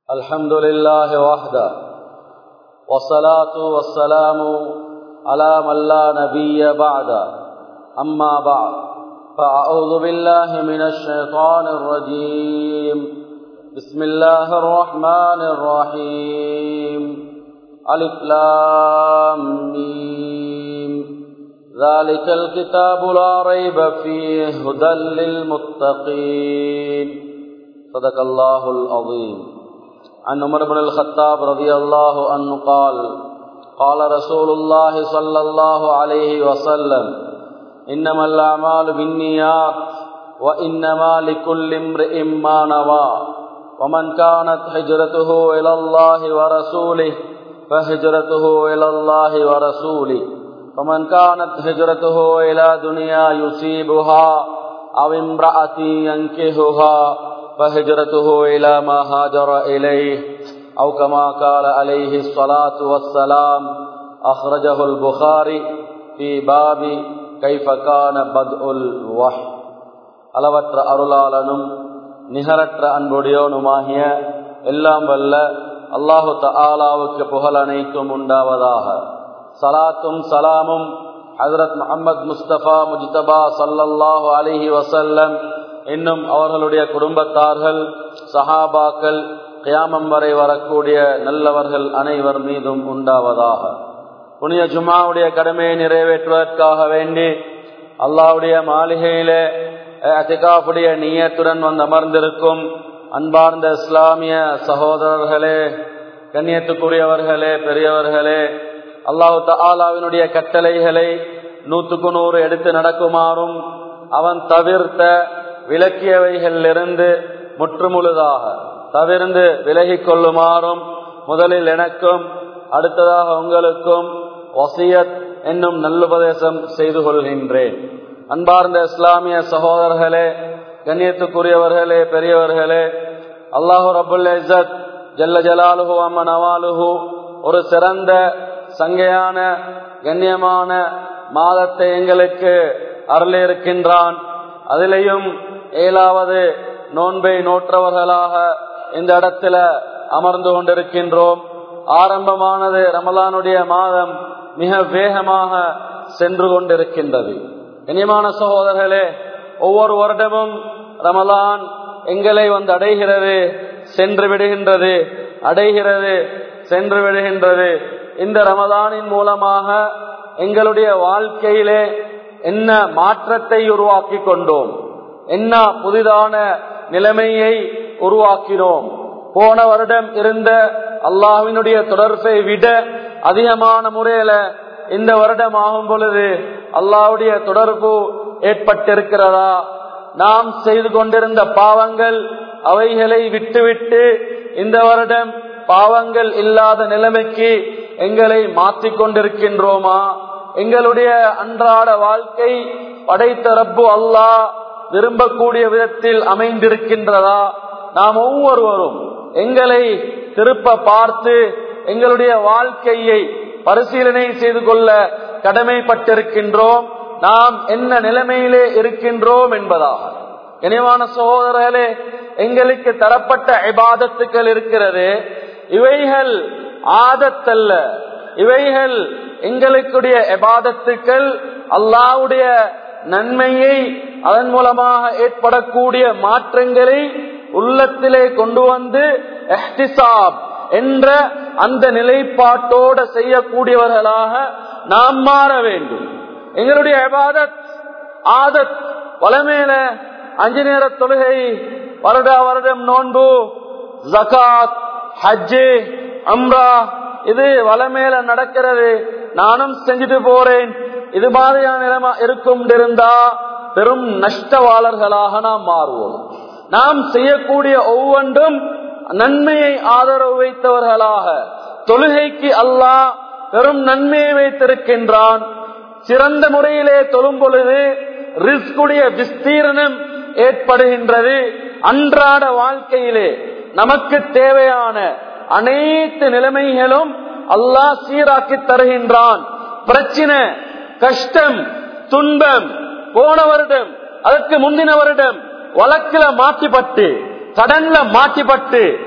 الحمد لله وحده والصلاة والسلام على من لا نبي بعد أما بعد فأعوذ بالله من الشيطان الرجيم بسم الله الرحمن الرحيم ألف لام ميم ذلك الكتاب لا ريب فيه هدى للمتقين صدق الله العظيم عن عمر بن الخطاب رضي الله عنه قال قال رسول الله صلى الله عليه وسلم إنما الأعمال بالنيات وإنما لكل امرئ ما نوى ومن كانت هجرته إلى الله ورسوله فهجرته إلى الله ورسوله ومن كانت هجرته إلى دنيا يصيبها أو امرأة ينكهها فهجرته إلى ما هاجر إليه أو كما قال عليه الصلاة والسلام أخرجه البخاري في باب كيف كان بدء الوحي அளவற்ற அருளாளனும் நிகரற்ற அன்புடையோனுமாகிய எல்லாம் வல்ல அல்லாஹு தஆலாவுக்கு புகழ் அனைத்தும் உண்டாவதாக சலாத்தும் சலாமும் ஹசரத் முகமது முஸ்தபா முஜ்தபா சல்லல்லாஹு அலிஹி வசல்லம் இன்னும் அவர்களுடைய குடும்பத்தார்கள் சஹாபாக்கள் கியாமம் வரை வரக்கூடிய நல்லவர்கள் அனைவர் மீதும் உண்டாவதாக புனித ஜுமாவுடைய கடமையை நிறைவேற்றுவதற்காக வேண்டி அல்லாவுடைய மாளிகையிலே அதிகாப்புடைய நீயத்துடன் வந்து அமர்ந்திருக்கும் அன்பார்ந்த இஸ்லாமிய சகோதரர்களே கண்ணியத்துக்குரியவர்களே பெரியவர்களே அல்லாஹு தாலாவினுடைய கட்டளைகளை நூற்றுக்கு நூறு எடுத்து நடக்குமாறும் அவன் தவிர்த்த விலக்கியவைகளிலிருந்து முற்றுமுழுதாக தவிர்ந்து விலகிக் கொள்ளுமாறும் முதலில் எனக்கும் அடுத்ததாக உங்களுக்கும் வசியத் என்னும் நல்லுபதேசம் செய்து கொள்கின்றேன் அன்பார்ந்த இஸ்லாமிய சகோதரர்களே கண்ணியத்துக்குரியவர்களே பெரியவர்களே அல்லாஹு ரபுல் இசத் ஜல்ல ஜலாலுஹு அம்மன் அவாலுஹு ஒரு சிறந்த சங்கையான கண்ணியமான மாதத்தை எங்களுக்கு அருளிருக்கின்றான் அதிலையும் ஏழாவது நோன்பை நோற்றவர்களாக இந்த இடத்துல அமர்ந்து கொண்டிருக்கின்றோம் ஆரம்பமானது ரமலானுடைய மாதம் மிக வேகமாக சென்று கொண்டிருக்கின்றது இனிமான சகோதரர்களே ஒவ்வொரு வருடமும் ரமலான் எங்களை வந்து அடைகிறது சென்று விடுகின்றது அடைகிறது சென்று விடுகின்றது இந்த ரமதானின் மூலமாக எங்களுடைய வாழ்க்கையிலே என்ன மாற்றத்தை உருவாக்கி கொண்டோம் என்ன புதிதான நிலைமையை உருவாக்கினோம் போன வருடம் இருந்த அல்லாஹினுடைய தொடர்பை விட அதிகமான முறையில இந்த வருடம் ஆகும் பொழுது அல்லாவுடைய தொடர்பு ஏற்பட்டிருக்கிறதா நாம் செய்து கொண்டிருந்த பாவங்கள் அவைகளை விட்டுவிட்டு இந்த வருடம் பாவங்கள் இல்லாத நிலைமைக்கு எங்களை மாற்றிக் கொண்டிருக்கின்றோமா எங்களுடைய அன்றாட வாழ்க்கை படைத்த ரப்பு அல்லாஹ் விரும்பக்கூடிய விதத்தில் அமைந்திருக்கின்றதா நாம் ஒவ்வொருவரும் எங்களை திருப்ப பார்த்து எங்களுடைய வாழ்க்கையை பரிசீலனை செய்து கொள்ள கடமைப்பட்டிருக்கின்றோம் நாம் என்ன நிலைமையிலே இருக்கின்றோம் என்பதாக இனிவான சகோதரர்களே எங்களுக்கு தரப்பட்ட இபாதத்துக்கள் இருக்கிறது இவைகள் ஆதத்தல்ல இவைகள் எங்களுக்குடைய எபாதத்துக்கள் அல்லாவுடைய நன்மையை அதன் மூலமாக ஏற்படக்கூடிய மாற்றங்களை உள்ளத்திலே கொண்டு வந்து எஹ்டிசாப் என்ற அந்த நிலைப்பாட்டோட செய்யக்கூடியவர்களாக நாம் மாற வேண்டும் எங்களுடைய அபாதத் ஆதத் வளமேல அஞ்சு நேர தொழுகை வருடா வருடம் நோன்பு ஜகாத் ஹஜ்ஜு அம்ரா இது வளமேல நடக்கிறது நானும் செஞ்சுட்டு போறேன் இது மாதிரியான நிலைமை இருக்கும் இருந்தா பெரும் நஷ்டவாளர்களாக நாம் மாறுவோம் நாம் செய்யக்கூடிய ஒவ்வொன்றும் நன்மையை ஆதரவு வைத்தவர்களாக தொழுகைக்கு அல்லாஹ் பெரும் நன்மையை வைத்திருக்கின்றான் சிறந்த முறையிலே தொழும் பொழுது ரிஸ்குடைய விஸ்தீரணம் ஏற்படுகின்றது அன்றாட வாழ்க்கையிலே நமக்கு தேவையான அனைத்து நிலைமைகளும் அல்லாஹ் சீராக்கி தருகின்றான் பிரச்சனை கஷ்டம் துன்பம் போன வருடம் அதற்கு முந்தின வருடம் வழக்குல மாட்டிப்பட்டு கடன்ல மாட்டிப்பட்டு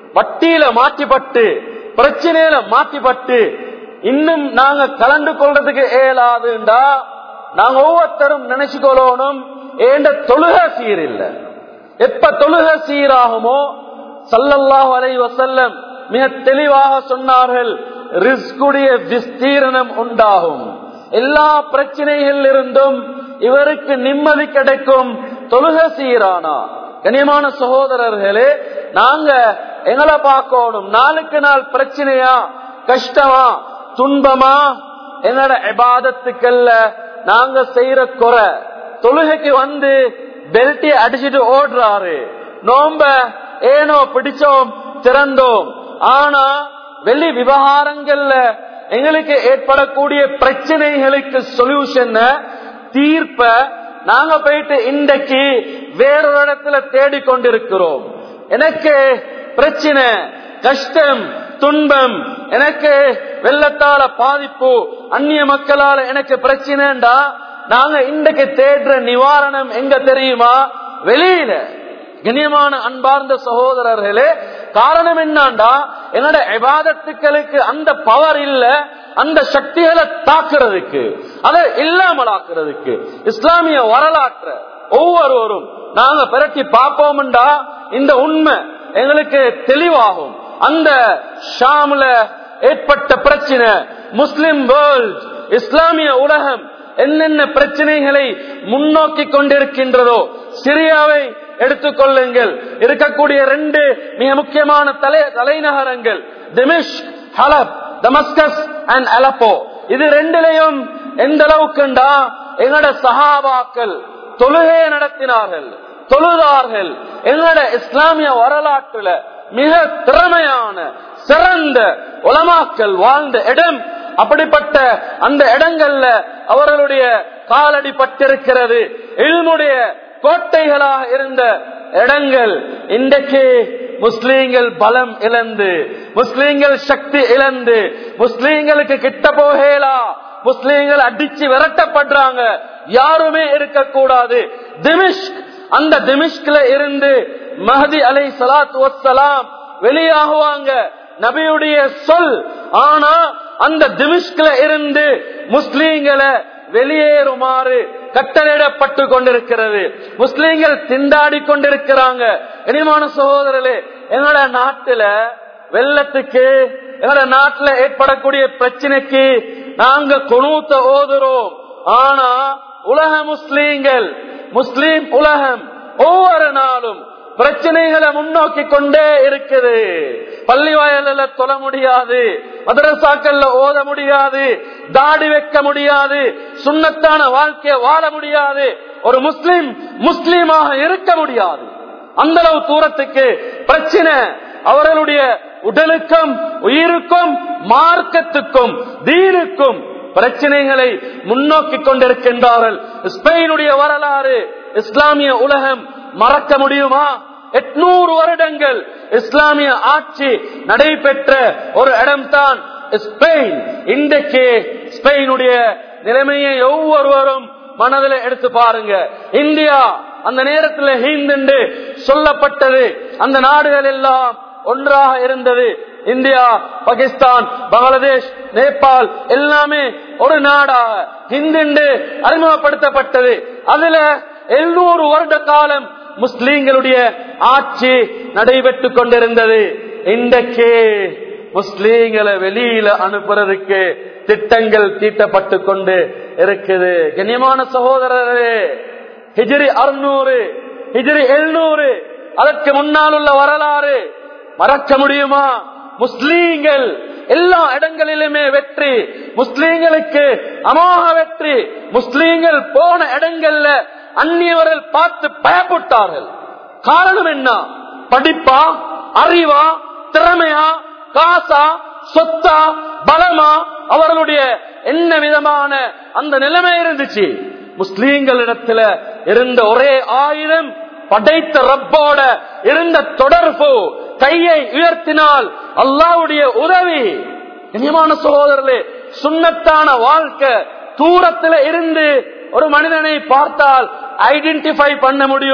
வட்டியில மாட்டிப்பட்டு பிரச்சனையில மாட்டிப்பட்டு இன்னும் நாங்க கலந்து கொள்றதுக்கு இயலாதுண்டா நாங்க ஒவ்வொருத்தரும் நினைச்சுக்கொள்ளணும் ஏண்ட தொழுக சீர் இல்ல எப்ப தொழுக சீராகுமோ சல்லல்லாஹு அலைஹி வஸல்லம் மிக தெளிவாக சொன்னார்கள் ரிஸ்குடைய விஸ்தீரணம் உண்டாகும் எல்லா பிரச்சனைகள் இருந்தும் இவருக்கு நிம்மதி கிடைக்கும் தொழுக சீரானா கனியமான சகோதரர்களே நாங்க எங்களை பார்க்கணும் நாளுக்கு நாள் பிரச்சனையா கஷ்டமா துன்பமா எங்களோட எபாதத்துக்கல்ல நாங்க செய்யற குறை தொழுகைக்கு வந்து பெல்ட்டி அடிச்சுட்டு ஓடுறாரு நோம்ப ஏனோ பிடிச்சோம் திறந்தோம் ஆனா வெளி விவகாரங்கள்ல எங்களுக்கு ஏற்படக்கூடிய பிரச்சனைகளுக்கு சொல்யூஷன் தீர்ப்ப நாங்க போயிட்டு இன்றைக்கு வேறொரு இடத்துல தேடிக்கொண்டிருக்கிறோம் எனக்கு பிரச்சனை கஷ்டம் துன்பம் எனக்கு வெள்ளத்தால பாதிப்பு அந்நிய மக்களால எனக்கு பிரச்சனைண்டா நாங்க இன்றைக்கு தேடுற நிவாரணம் எங்க தெரியுமா வெளியில கண்ணியமான அன்பார்ந்த சகோதரர்களே காரணம் என்னண்டா என்னோட எபாதத்துக்களுக்கு அந்த பவர் இல்ல அந்த சக்திகளை தாக்குறதுக்கு அதை இல்லாமலாக்குறதுக்கு இஸ்லாமிய வரலாற்ற ஒவ்வொருவரும் நாங்க பிரட்டி பார்ப்போம்டா இந்த உண்மை எங்களுக்கு தெளிவாகும் அந்த ஷாம்ல ஏற்பட்ட பிரச்சனை முஸ்லிம் வேர்ல்ட் இஸ்லாமிய உலகம் என்னென்ன பிரச்சனைகளை முன்னோக்கி கொண்டிருக்கின்றதோ சிரியாவை எடுத்துக்கொள்ளுங்கள் இருக்கக்கூடிய ரெண்டு மிக முக்கியமான தலை தலைநகரங்கள் திமிஷ் ஹலப் தமஸ்கஸ் அண்ட் அலப்போ இது ரெண்டிலையும் எந்த அளவுக்குண்டா எங்களோட சஹாபாக்கள் தொழுகை நடத்தினார்கள் தொழுதார்கள் எங்களோட இஸ்லாமிய வரலாற்றுல மிக திறமையான சிறந்த உலமாக்கள் வாழ்ந்த இடம் அப்படிப்பட்ட அந்த இடங்கள்ல அவர்களுடைய காலடி பட்டிருக்கிறது இல்முடைய கோட்டைகளாக இருந்த இடங்கள் இன்றைக்கு முஸ்லீம்கள் பலம் இழந்து முஸ்லீம்கள் சக்தி இழந்து முஸ்லீம்களுக்கு கிட்ட போகலா முஸ்லீம்கள் அடிச்சு விரட்டப்படுறாங்க யாருமே இருக்கக்கூடாது திமிஷ்க் அந்த திமிஷ்க்ல இருந்து மஹதி அலை சலாத் வசலாம் வெளியாகுவாங்க நபியுடைய சொல் ஆனா அந்த திமிஷ்க்ல இருந்து முஸ்லீம்களை வெளியேறுமாறு கட்டளையிடப்பட்டு கொண்டிருக்கிறது முஸ்லீம்கள் திண்டாடி கொண்டிருக்கிறாங்க இனிமான சகோதரர்களே எங்களோட நாட்டுல வெள்ளத்துக்கு எங்களோட நாட்டுல ஏற்படக்கூடிய பிரச்சனைக்கு நாங்க குணூத்த ஓதுறோம் ஆனா உலக முஸ்லீம்கள் முஸ்லீம் உலகம் ஒவ்வொரு நாளும் பிரச்சனைகளை முன்னோக்கி கொண்டே இருக்குது பள்ளி வாயல்ல தொழ முடியாது மதரசாக்கள்ல ஓத முடியாது தாடி வைக்க முடியாது சுண்ணத்தான வாழ்க்கைய வாழ முடியாது ஒரு முஸ்லிம் முஸ்லீமாக இருக்க முடியாது அந்த அளவு தூரத்துக்கு பிரச்சனை அவர்களுடைய உடலுக்கும் உயிருக்கும் மார்க்கத்துக்கும் தீனுக்கும் பிரச்சனைகளை முன்னோக்கி கொண்டிருக்கின்றார்கள் ஸ்பெயினுடைய வரலாறு இஸ்லாமிய உலகம் மறக்க முடியுமா எட்நூறு வருடங்கள் இஸ்லாமிய ஆட்சி நடைபெற்ற ஒரு இடம்தான் ஸ்பெயின் இன்றைக்கு ஸ்பெயினுடைய நிலைமையை ஒவ்வொருவரும் மனதில் எடுத்து பாருங்க இந்தியா அந்த நேரத்தில் ஹிந்து சொல்லப்பட்டது அந்த நாடுகள் எல்லாம் ஒன்றாக இருந்தது இந்தியா பாகிஸ்தான் பங்களாதேஷ் நேபாள் எல்லாமே ஒரு நாடாக ஹிந்து அறிமுகப்படுத்தப்பட்டது அதுல எழுநூறு வருட காலம் முஸ்லீம்களுடைய ஆட்சி நடைபெற்றுக் கொண்டிருந்தது இன்றைக்கு முஸ்லீம்களை வெளியில அனுப்புறதுக்கு திட்டங்கள் தீட்டப்பட்டு கொண்டு இருக்குது கண்ணியமான சகோதரரே ஹிஜிரி அறுநூறு ஹிஜிரி எழுநூறு அதற்கு முன்னால் உள்ள வரலாறு மறக்க முடியுமா முஸ்லீம்கள் எல்லா இடங்களிலுமே வெற்றி முஸ்லீம்களுக்கு அமோக வெற்றி முஸ்லீம்கள் போன இடங்கள்ல அந்நியவர்கள் பார்த்து பயப்பட்டார்கள் காரணம் என்ன படிப்பா அறிவா திறமையா காசா சொத்தா பலமா அவர்களுடைய என்ன விதமான அந்த நிலைமை இருந்துச்சு முஸ்லீம்களிடத்துல இருந்த ஒரே ஆயுதம் படைத்த ரப்போட இருந்த தொடர்பு கையை உயர்த்தினால் அல்லாவுடைய உதவி இனியமான சகோதரர்களே சுண்ணத்தான வாழ்க்கை தூரத்துல இருந்து ஒரு மனிதனை பார்த்தால் ஐடென்டிஃபை பண்ண முடியும்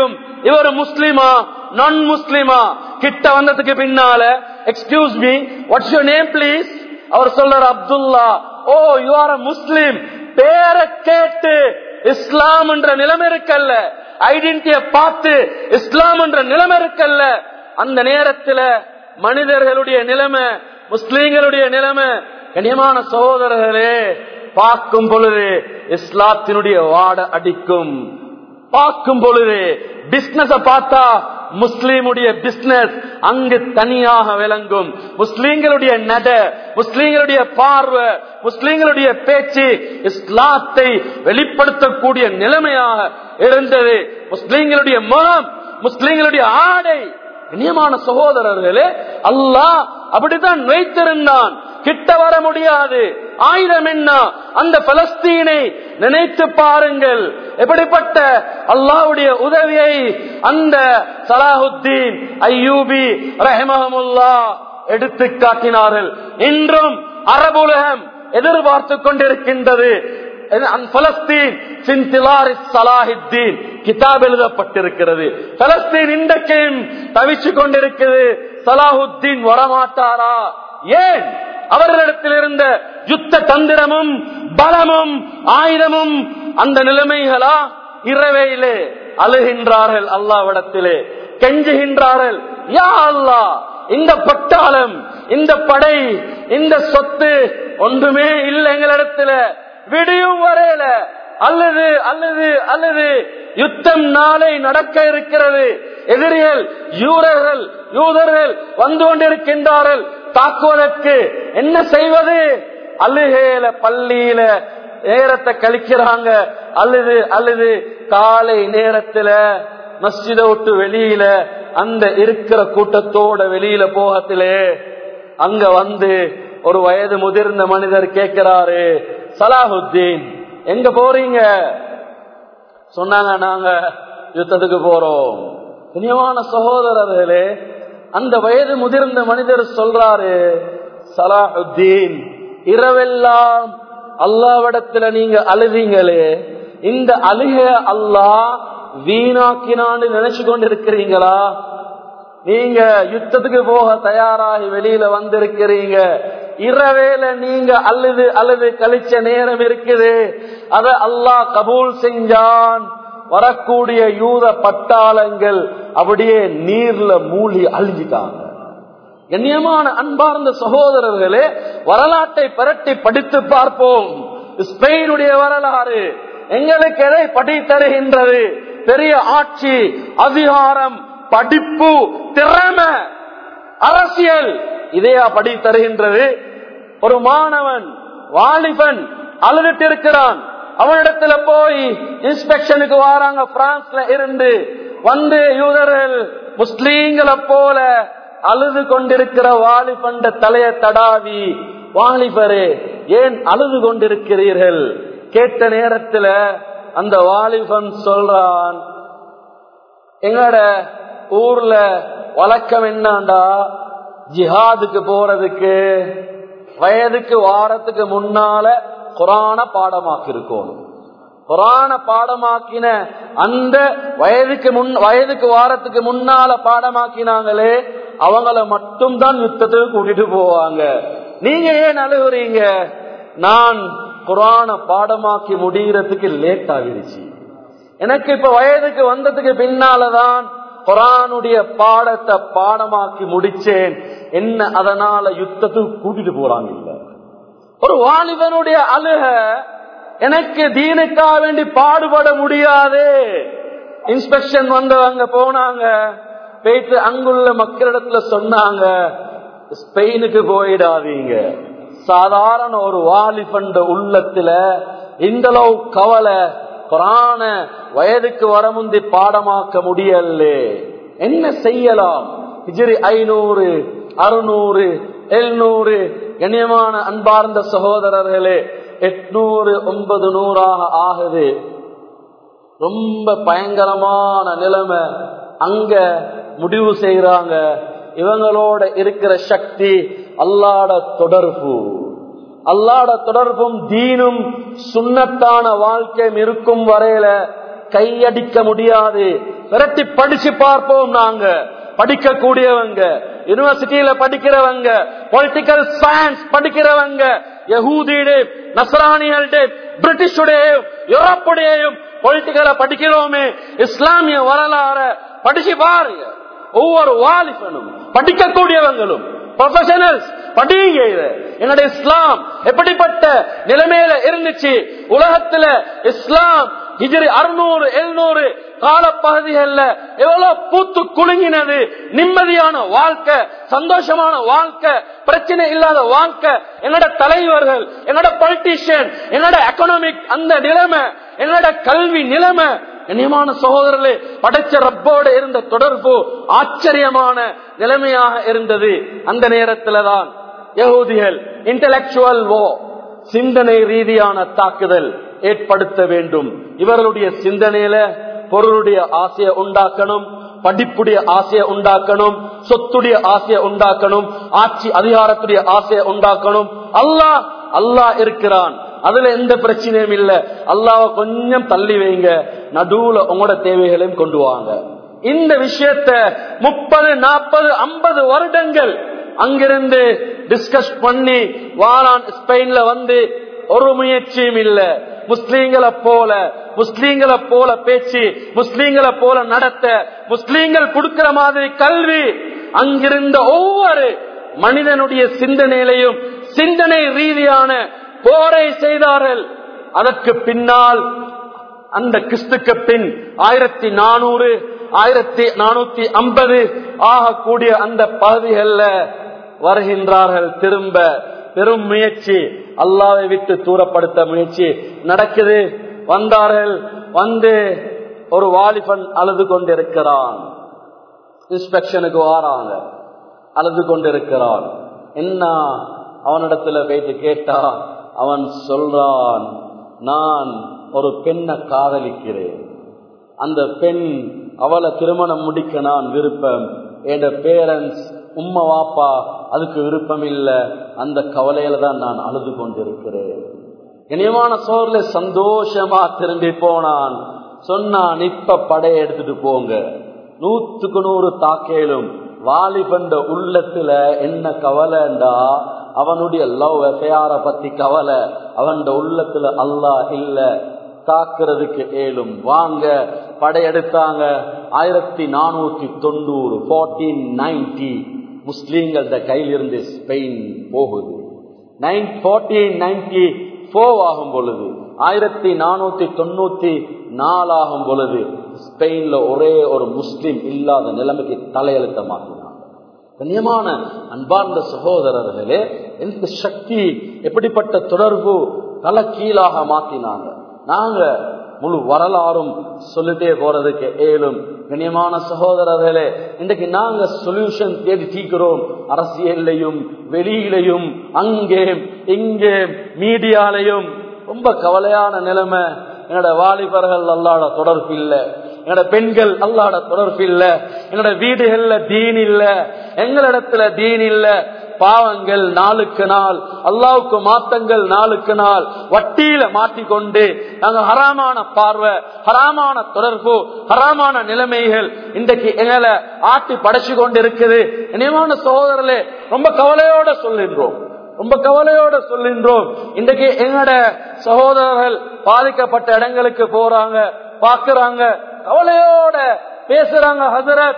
இவர் முஸ்லிமா நான் முஸ்லிமா கிட்ட வந்ததுக்கு பின்னால excuse me what's your name please அவர் சொல்றார் Abdullah oh you are a Muslim பேரை கேட்டு இஸ்லாம் என்ற நிலைமை இருக்கல்ல ஐடென்டிட்டிய பார்த்து இஸ்லாம் என்ற நிலைமை இருக்கல்ல அந்த நேரத்துல மனிதர்களுடைய நிலைமை முஸ்லீம்களுடைய நிலைமை கனியமான சகோதரர்களே பார்க்கும் பொழுது இஸ்லாத்தினுடைய வாட அடிக்கும் பார்க்கும் பொழுது பிசினஸ் பார்த்தா முஸ்லீமுடைய பிசினஸ் அங்கு தனியாக விளங்கும் முஸ்லீம்களுடைய நட முஸ்லீம்களுடைய பார்வை முஸ்லீம்களுடைய பேச்சு இஸ்லாத்தை வெளிப்படுத்தக்கூடிய நிலைமையாக இருந்தது முஸ்லீம்களுடைய முகம் முஸ்லீம்களுடைய ஆடை இனியமான சகோதரர்களே அல்லாஹ் அப்படித்தான் வைத்திருந்தான் கிட்ட வர முடியாது ஆயுதம் என்ன அந்த பலஸ்தீனை நினைத்து பாருங்கள் எப்படிப்பட்ட அல்லாவுடைய உதவியை அந்த சலாஹுத்தீன் ஐயூபி ரஹமஹமுல்லா எடுத்து காட்டினார்கள் இன்றும் அரபுலகம் எதிர்பார்த்து கொண்டிருக்கின்றது கிதாப் எழுதப்பட்டிருக்கிறது பலஸ்தீன் இன்றைக்கும் தவிச்சு கொண்டிருக்கிறது சலாஹுத்தீன் வரமாட்டாரா ஏன் அவர்களிடத்தில் இருந்த யுத்த தந்திரமும் பலமும் ஆயுதமும் அந்த நிலைமைகளா இரவையிலே அழுகின்றார்கள் அல்லாவிடத்திலே கெஞ்சுகின்றார்கள் யா அல்லா இந்த பட்டாளம் இந்த படை இந்த சொத்து ஒன்றுமே இல்லை எங்களிடத்துல விடியும் வரையில அல்லது அல்லது அல்லது யுத்தம் நாளை நடக்க இருக்கிறது எதிரிகள் யூரர்கள் யூதர்கள் வந்து கொண்டிருக்கின்றார்கள் தாக்குவதற்கு என்ன செய்வது அழுகையில பள்ளியில நேரத்தை கழிக்கிறாங்க அல்லது அல்லது காலை நேரத்துல மஸ்ஜித விட்டு வெளியில அந்த இருக்கிற கூட்டத்தோட வெளியில போகத்திலே அங்க வந்து ஒரு வயது முதிர்ந்த மனிதர் கேட்கிறாரு சலாஹுத்தீன் எங்க போறீங்க சொன்னாங்க நாங்க யுத்தத்துக்கு போறோம் இனியமான சகோதரர்களே அந்த வயது முதிர்ந்த மனிதர் சொல்றாரு சலாஹுத்தீன் இரவெல்லாம் அல்லாவிடத்துல நீங்க அழுவீங்களே இந்த அழுக அல்லாஹ் வீணாக்கினான்னு நினைச்சு கொண்டு இருக்கிறீங்களா நீங்க யுத்தத்துக்கு போக தயாராகி வெளியில வந்திருக்கிறீங்க இரவேல நீங்க அழுது அழுது கழிச்ச நேரம் இருக்குது அத அல்லாஹ் கபூல் செஞ்சான் வரக்கூடிய யூத பட்டாளங்கள் அப்படியே நீர்ல மூழ்கி அழிஞ்சிட்டாங்க கண்ணியமான அன்பார்ந்த சகோதரர்களே வரலாற்றை பரட்டி படித்து பார்ப்போம் ஸ்பெயினுடைய வரலாறு எங்களுக்கு எதை படி தருகின்றது பெரிய ஆட்சி அதிகாரம் படிப்பு திறமை அரசியல் இதையா படி தருகின்றது ஒரு மாணவன் வாலிபன் அழுதுட்டு இருக்கிறான் அவனிடத்துல போய் இன்ஸ்பெக்ஷனுக்கு வராங்க பிரான்ஸ்ல இருந்து வந்து யூதர்கள் முஸ்லீம்களை போல அழுது கொண்டிருக்கிற வாலிபண்ட தலைய தடாவி வாலிபரே ஏன் அழுது கொண்டிருக்கிறீர்கள் கேட்ட நேரத்துல அந்த வாலிபன் சொல்றான் எங்கட ஊர்ல வழக்கம் என்னண்டா ஜிஹாதுக்கு போறதுக்கு வயதுக்கு வாரத்துக்கு முன்னால குரான பாடமாக்கி இருக்கணும் குரான பாடமாக்கின அந்த வயதுக்கு முன் வயதுக்கு வாரத்துக்கு முன்னால பாடமாக்கினாங்களே அவங்கள மட்டும் தான் யுத்தத்துக்கு கூட்டிட்டு போவாங்க நீங்க ஏன் அழுகுறீங்க நான் குரான பாடமாக்கி முடிகிறதுக்கு லேட் ஆகிருச்சு எனக்கு இப்ப வயதுக்கு வந்ததுக்கு பின்னாலதான் குரானுடைய பாடத்தை பாடமாக்கி முடிச்சேன் என்ன அதனால யுத்தத்துக்கு கூட்டிட்டு போறாங்க இல்ல ஒரு வாலிபனுடைய அழுக எனக்கு தீனுக்காக வேண்டி பாடுபட முடியாது இன்ஸ்பெக்ஷன் வந்தவங்க போனாங்க போயிட்டு அங்குள்ள மக்களிடத்துல சொன்னாங்க ஸ்பெயினுக்கு போயிடாதீங்க சாதாரண ஒரு வாலிபண்ட உள்ளத்துல இந்த அளவு கவலை குரான வயதுக்கு வர முந்தி பாடமாக்க முடியல என்ன செய்யலாம் ஹிஜ்ரி ஐநூறு அறுநூறு எழுநூறு கண்ணியமான அன்பார்ந்த சகோதரர்களே எட்நூறு ஒன்பது நூறாக ஆகுது ரொம்ப பயங்கரமான நிலைமை அங்க முடிவு செய்யறாங்க இவங்களோட இருக்கிற சக்தி அல்லாட தொடர்பு அல்லாட தொடர்பும் தீனும் சுண்ணத்தான வாழ்க்கையும் இருக்கும் வரையில கையடிக்க முடியாது விரட்டி படிச்சு பார்ப்போம் நாங்க படிக்கக்கூடியவங்க யூனிவர்சிட்டியில படிக்கிறவங்க பொலிட்டிக்கல் சயின்ஸ் படிக்கிறவங்க யகூதியுடைய நசராணிகளுடைய பிரிட்டிஷுடையும் யூரோப்புடையும் பொலிட்டிக்கலை படிக்கிறோமே இஸ்லாமிய வரலாற படிச்சு பாருங்க ஒவ்வொரு வாலிபனும் படிக்கக்கூடியவங்களும் ப்ரொஃபஷனல்ஸ் படிங்க இத என்னுடைய இஸ்லாம் எப்படிப்பட்ட நிலைமையில இருந்துச்சு உலகத்துல இஸ்லாம் ஹிஜ்ரி அறுநூறு எழுநூறு காலப்பகுதிகள்ல எவ்வளவு பூத்து குலுங்கினது நிம்மதியான வாழ்க்கை சந்தோஷமான வாழ்க்கை பிரச்சனை இல்லாத வாழ்க்கை என்னோட தலைவர்கள் என்னோட பொலிட்டீஷியன் என்னோட எக்கனாமிக் அந்த நிலைமை என்னோட கல்வி நிலைமை கண்ணியமான சகோதரர்களே படைச்ச ரப்போடு இருந்த தொடர்பு ஆச்சரியமான நிலைமையாக இருந்தது அந்த நேரத்துல தான் யகூதிகள் இன்டலெக்சுவல் வோ சிந்தனை ரீதியான தாக்குதல் ஏற்படுத்த வேண்டும் இவர்களுடைய சிந்தனையில பொருளுடைய ஆசையை உண்டாக்கணும் படிப்புடைய ஆசையை உண்டாக்கணும் சொத்துடைய ஆசையை உண்டாக்கணும் ஆட்சி அதிகாரத்துடைய ஆசையை உண்டாக்கணும் அல்லாஹ் அல்லாஹ் இருக்கிறான் அதுல எந்த பிரச்சனையும் இல்ல அல்லாவை கொஞ்சம் தள்ளி வைங்க நடுவுல உங்களோட தேவைகளையும் கொண்டு வாங்க இந்த விஷயத்த முப்பது நாற்பது ஐம்பது வருடங்கள் அங்கிருந்து டிஸ்கஸ் பண்ணி வாரான் ஸ்பெயின்ல வந்து ஒரு முயற்சியும் இல்ல முஸ்லீம்களை போல முஸ்லீம்களை போல பேச்சு முஸ்லீம்களை போல நடத்த முஸ்லீம்கள் கொடுக்கிற மாதிரி கல்வி அங்கிருந்த ஒவ்வொரு மனிதனுடைய சிந்தனையிலையும் சிந்தனை ரீதியான போரை செய்தார்கள் அதற்கு பின்னால் அந்த கிறிஸ்துக்கு பின் ஆயிரத்தி நானூறு ஆயிரத்தி நானூத்தி ஐம்பது ஆகக்கூடிய அந்த பகுதிகளில் வருகின்றார்கள் திரும்ப பெரும் முயற்சி அல்லாவை விட்டு தூரப்படுத்த முயற்சி நடக்குது வந்தார்கள் வந்து ஒரு வாலிபன் அழுது கொண்டிருக்கிறான் இன்ஸ்பெக்ஷனுக்கு வாராங்க அழுது கொண்டிருக்கிறான் என்ன அவனிடத்துல போயிட்டு கேட்டா அவன் சொல்றான் நான் ஒரு பெண்ணை காதலிக்கிறேன் அந்த பெண் அவளை திருமணம் முடிக்க நான் விருப்பம் என் பேரண்ட்ஸ் உம்மா வாப்பா அதுக்கு விருப்பம் இல்லை அந்த கவலையில தான் நான் அழுது கொண்டிருக்கிறேன் இனியமான சோர்ல சந்தோஷமா திரும்பி போனான் சொன்னான் இப்ப படையை எடுத்துட்டு போங்க நூத்துக்கு நூறு தாக்கேலும் வாலிபண்ட உள்ளத்துல என்ன கவலைண்டா அவனுடைய லவ் எஃப்ஐஆர பத்தி கவலை அவன் உள்ளத்துல அல்லா இல்ல தாக்குறதுக்கு ஏலும் வாங்க படையெடுத்தாங்க ஆயிரத்தி நானூத்தி தொண்ணூறு போர்டீன் நைன்டி முஸ்லீம்கள கையிலிருந்து ஸ்பெயின் போகுது நைன் போர்டீன் நைன்டி போர் ஆகும் பொழுது ஆயிரத்தி நானூத்தி தொண்ணூத்தி நாலாகும் பொழுது ஸ்பெயின்ல ஒரே ஒரு முஸ்லீம் இல்லாத நிலைமைக்கு தலையெழுத்த மாற்றினாங்க கண்ணியமான அன்பார்ந்த சகோதரர்களே எந்த சக்தி எப்படிப்பட்ட தொடர்பு தலை கீழாக மாத்தினாங்க நாங்க முழு வரலாறும் சொல்லிட்டே போறதுக்கு ஏலும் கண்ணியமான சகோதரர்களே இன்றைக்கு நாங்க சொல்யூஷன் தேடி தீக்கிறோம் அரசியல்லையும் வெளியிலையும் அங்கே இங்கே மீடியாலையும் ரொம்ப கவலையான நிலைமை என்னோட வாலிபர்கள் அல்லாட தொடர்பு இல்லை என்னோட பெண்கள் அல்லாட தொடர்பு இல்ல என்னோட வீடுகள்ல தீன் இல்ல எங்களிடத்துல தீன் இல்ல பாவங்கள் நாளுக்கு நாள் அல்லாவுக்கு மாத்தங்கள் நாளுக்கு நாள் வட்டியில மாட்டிக்கொண்டு நாங்க ஹராமான பார்வை ஹராமான தொடர்பு ஹராமான நிலைமைகள் இன்றைக்கு எங்களை ஆட்டி படைச்சு கொண்டு இருக்குது இனியமான சகோதரர்களே ரொம்ப கவலையோட சொல்லின்றோம் ரொம்ப கவலையோட சொல்லின்றோம் இன்றைக்கு எங்கட சகோதரர்கள் பாதிக்கப்பட்ட இடங்களுக்கு போறாங்க பாக்குறாங்க கவலையோட பேசுறாங்க ஹசரத்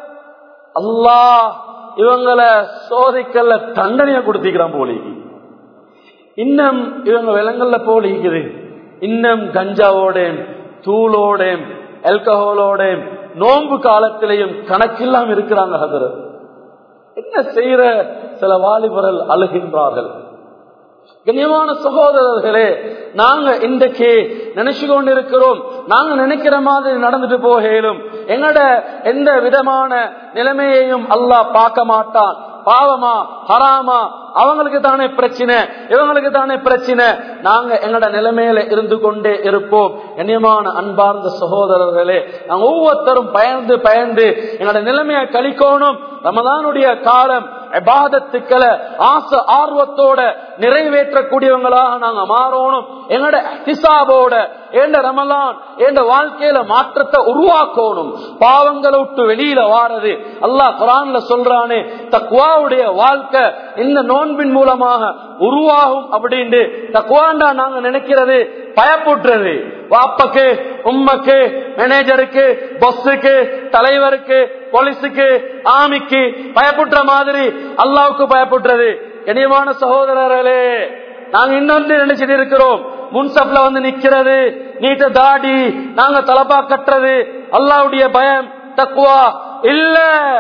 அல்லாஹ் இவங்களை சோதிக்கல்ல தண்டனைய கொடுத்திக்கிறான் போலிக்கு இன்னும் இவங்க விலங்கல்ல போலிக்குது இன்னும் கஞ்சாவோடையும் தூளோடையும் ஆல்கஹாலோடையும் நோன்பு காலத்திலையும் கணக்கில்லாம் இருக்கிறாங்க ஹசரத் என்ன செய்யற சில வாலிபர்கள் அழுகின்றார்கள் கண்ணியமான சகோதரர்களே நாங்க இன்றைக்கு நினைச்சு கொண்டிருக்கிறோம் நாங்க நினைக்கிற மாதிரி நடந்துட்டு போகலும் எங்கட எந்த விதமான நிலைமையையும் அல்லாஹ் பார்க்க மாட்டான் பாவமா ஹராமா அவங்களுக்கு தானே பிரச்சனை இவங்களுக்கு தானே பிரச்சனை நாங்க எங்கட நிலைமையில இருந்து கொண்டே இருப்போம் கண்ணியமான அன்பார்ந்த சகோதரர்களே நாங்க ஒவ்வொருத்தரும் பயந்து பயந்து எங்களோட நிலைமையை கழிக்கணும் ரமதானுடைய காலம் எபாதத்துக்களை ஆசை ஆர்வத்தோட நிறைவேற்றக்கூடியவங்களாக நாங்க மாறணும் எங்கட ஹிசாபோட ஏண்ட ரமலான் ஏண்ட வாழ்க்கையில மாற்றத்தை உருவாக்கணும் பாவங்களை விட்டு வெளியில வாரது அல்லாஹ் குரான்ல சொல்றானே தக்குவாவுடைய வாழ்க்கை இந்த நோன்பின் மூலமாக உருவாகும் அப்படின்னு தக்குவாண்டா நாங்க நினைக்கிறது பயப்புட்டுறது வாப்பக்கு உம்மக்கு மேனேஜருக்கு பஸ்ஸுக்கு தலைவருக்கு போலீஸுக்கு ஆமிக்கு பயப்புற்ற மாதிரி அல்லாவுக்கு பயப்புற்றது கனியமான சகோதரர்களே நாங்க இன்னொன்று நினைச்சிட்டு இருக்கிறோம் முன்சப்ல வந்து நிக்கிறது நீட்ட தாடி நாங்க தலப்பா கட்டுறது அல்லாவுடைய பயம் தக்குவா இல்ல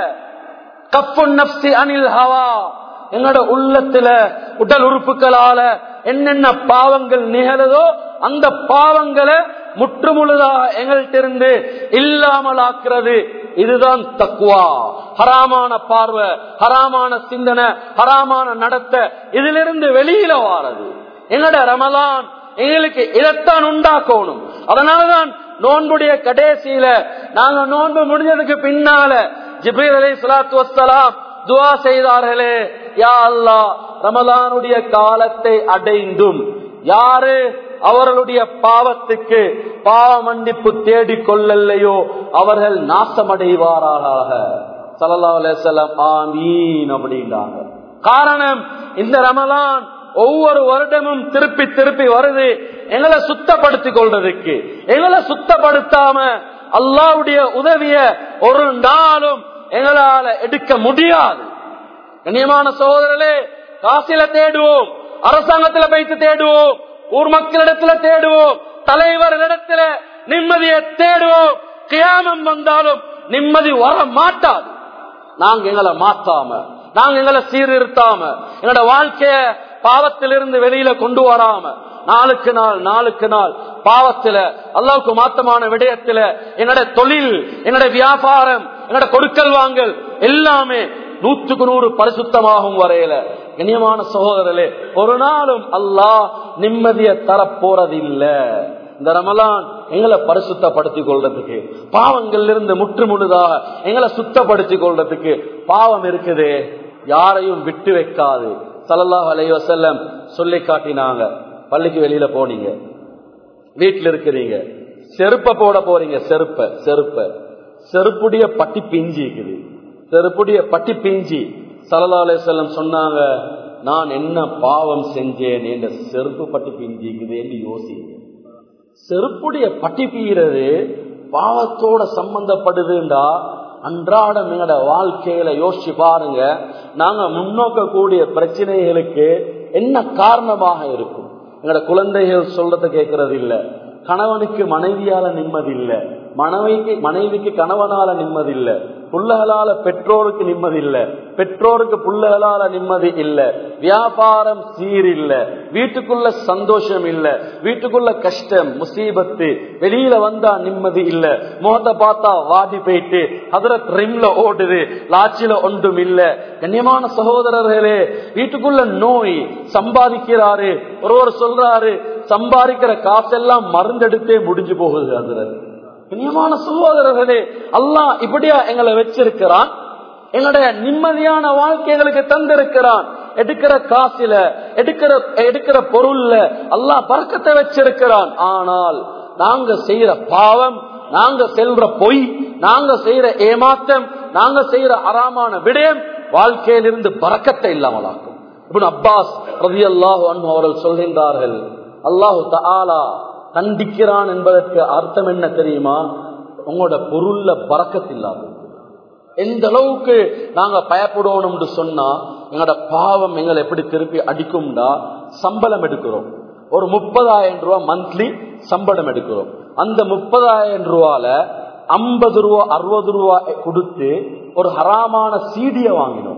கப்பு நப்சி அனில் ஹவா எங்களோட உள்ளத்துல உடல் உறுப்புகளால என்னென்ன பாவங்கள் நிகழதோ அந்த பாவங்களை முற்றுமுழுதாக எங்கள்கிட்ட இருந்து இல்லாமல் ஆக்குறது இதுதான் தக்குவா ஹராமான பார்வை ஹராமான சிந்தனை ஹராமான நடத்த இதிலிருந்து வெளியில வாரது எங்கட ரமலான் எங்களுக்கு இதைத்தான் உண்டாக்கணும் அதனாலதான் நோன்புடைய கடைசியில நாங்க நோன்பு முடிஞ்சதுக்கு பின்னால ஜிப்ரீல் அலி சலாத்து வசலாம் துவா செய்தார்களே யா அல்லா ரமலானுடைய காலத்தை அடைந்தும் யாரு அவர்களுடைய பாவத்துக்கு பாவ மன்னிப்பு தேடிக் கொள்ளலையோ அவர்கள் நாசமடைவாராக சல்லா அலிசல்லாம் ஆமீன் அப்படின்றாங்க காரணம் இந்த ரமலான் ஒவ்வொரு வருடமும் திருப்பி திருப்பி வருது எங்களை சுத்தப்படுத்திக் கொள்றதுக்கு எங்களை சுத்தப்படுத்தாம அல்லாவுடைய உதவிய ஒரு நாளும் எங்களால எடுக்க முடியாது கண்ணியமான சகோதரர்களே காசில தேடுவோம் அரசாங்கத்துல வைத்து தேடுவோம் ஊர் மக்களிடத்துல தேடுவோம் தலைவர்களிடத்துல நிம்மதியை தேடுவோம் கியாமம் வந்தாலும் நிம்மதி வர மாட்டாது நாங்க எங்களை மாத்தாம நாங்க எங்களை சீர்திருத்தாம எங்களோட வாழ்க்கைய பாவத்திலிருந்து வெளியில கொண்டு வராம நாளுக்கு நாள் நாளுக்கு நாள் பாவத்துல அல்லாவுக்கு மாத்தமான விடயத்துல என்னோட தொழில் என்னோட வியாபாரம் என்னோட கொடுக்கல் வாங்கல் எல்லாமே நூற்றுக்கு நூறு பரிசுத்தமாகும் வரையில கண்ணியமான சகோதரர்களே ஒரு நாளும் அல்லாஹ் நிம்மதியை தர போறதில்ல இந்த ரமலான் எங்களை பரிசுத்தப்படுத்திக் கொள்றதுக்கு பாவங்கள்ல இருந்து முற்று முழுதாக எங்களை சுத்தப்படுத்திக் கொள்றதுக்கு பாவம் இருக்குது யாரையும் விட்டு வைக்காது சல்லல்லாஹ் அலைவசல்லம் சொல்லி காட்டினாங்க பள்ளிக்கு வெளியில போனீங்க வீட்டுல இருக்கிறீங்க செருப்ப போட போறீங்க செருப்ப செருப்ப செருப்புடைய பட்டி பிஞ்சி இருக்குது செருப்புடைய பட்டி பிஞ்சி சல்லா அலையம் சொன்னாங்க நான் என்ன பாவம் செஞ்சேன் என்ற செருப்பு பட்டி பிஞ்சிக்குது என்று யோசிங்க செருப்புடைய பட்டி பீறது பாவத்தோட சம்பந்தப்படுதுண்டா அன்றாடம் எங்களோட வாழ்க்கையில யோசிச்சு பாருங்க நாங்க முன்னோக்கக்கூடிய பிரச்சனைகளுக்கு என்ன காரணமாக இருக்கும் எங்களோட குழந்தைகள் சொல்றத கேட்கறது இல்ல கணவனுக்கு மனைவியால நிம்மதி இல்ல மனைவிக்கு மனைவிக்கு கணவனால நிம்மதி இல்ல புள்ளகளால பெற்றோருக்கு நிம்மதி இல்ல பெற்றோருக்கு புள்ளகளால நிம்மதி இல்ல வியாபாரம் சீர் இல்ல வீட்டுக்குள்ள சந்தோஷம் இல்ல வீட்டுக்குள்ள கஷ்டம் முசீபத்து வெளியில வந்தா நிம்மதி இல்ல முகத்தை பார்த்தா வாடி போயிட்டு ஹதரத் ரிம்ல ஓடுது லாச்சில ஒன்றும் இல்ல கண்ணியமான சகோதரர்களே வீட்டுக்குள்ள நோய் சம்பாதிக்கிறாரு ஒருவர் சொல்றாரு சம்பாதிக்கிற காசெல்லாம் மருந்தெடுத்தே முடிஞ்சு போகுது அதுல கண்ணியமான சகோதரர்களே அல்லாஹ் இப்படியா எங்களை வச்சிருக்கிறான் எங்களுடைய நிம்மதியான வாழ்க்கை எங்களுக்கு தந்திருக்கிறான் எடுக்கிற காசில எடுக்கிற எடுக்கிற பொருள்ல அல்லாஹ் பறக்கத்தை வச்சிருக்கிறான் ஆனால் நாங்க செய்யற பாவம் நாங்க செல்ற பொய் நாங்க செய்யற ஏமாற்றம் நாங்க செய்யற அறாமான விடயம் வாழ்க்கையிலிருந்து பறக்கத்தை இல்லாமலாக்கும் இப்ப அப்பாஸ் ரவி அல்லாஹு அவர்கள் சொல்கின்றார்கள் அல்லாஹு தாலா கண்டிக்கிறான் என்பதற்கு அர்த்தம் என்ன தெரியுமா உங்களோட பொருள்ல பறக்கத்தில்லாத எந்த அளவுக்கு நாங்க பயப்படணும்னு சொன்னா எங்களோட பாவம் எங்களை எப்படி திருப்பி அடிக்கும்டா சம்பளம் எடுக்கிறோம் ஒரு முப்பதாயிரம் ரூபாய் மந்த்லி சம்பளம் எடுக்கிறோம் அந்த முப்பதாயிரம் ரூபால ஐம்பது ரூபா அறுபது ரூபா கொடுத்து ஒரு ஹராமான சீடிய வாங்கினோம்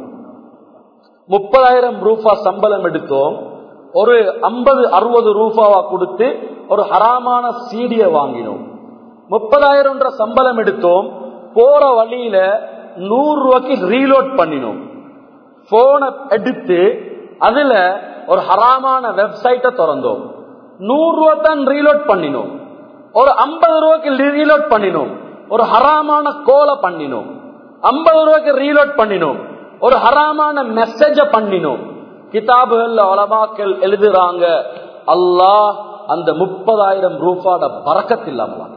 முப்பதாயிரம் ரூபா சம்பளம் எடுத்தோம் ஒரு ஐம்பது அறுபது ரூபாவா கொடுத்து ஒரு ஹராமான சீடிய வாங்கினோம் முப்பதாயிரம் சம்பளம் எடுத்தோம் போற வழியில நூறு ரூபாய்க்கு ரீலோட் பண்ணினோம் போனை எடுத்து அதுல ஒரு ஹராமான வெப்சைட்டை திறந்தோம் நூறு ரூபா தான் ரீலோட் பண்ணினோம் ஒரு ஐம்பது ரூபாய்க்கு ரீலோட் பண்ணினோம் ஒரு ஹராமான கோலை பண்ணினோம் ஐம்பது ரூபாய்க்கு ரீலோட் பண்ணினோம் ஒரு ஹராமான மெசேஜ பண்ணினோம் கிதாபுகள்ல உலமாக்கள் எழுதுறாங்க அல்லாஹ் அந்த முப்பதாயிரம் ரூபாட பறக்கத்து இல்லாமலாம்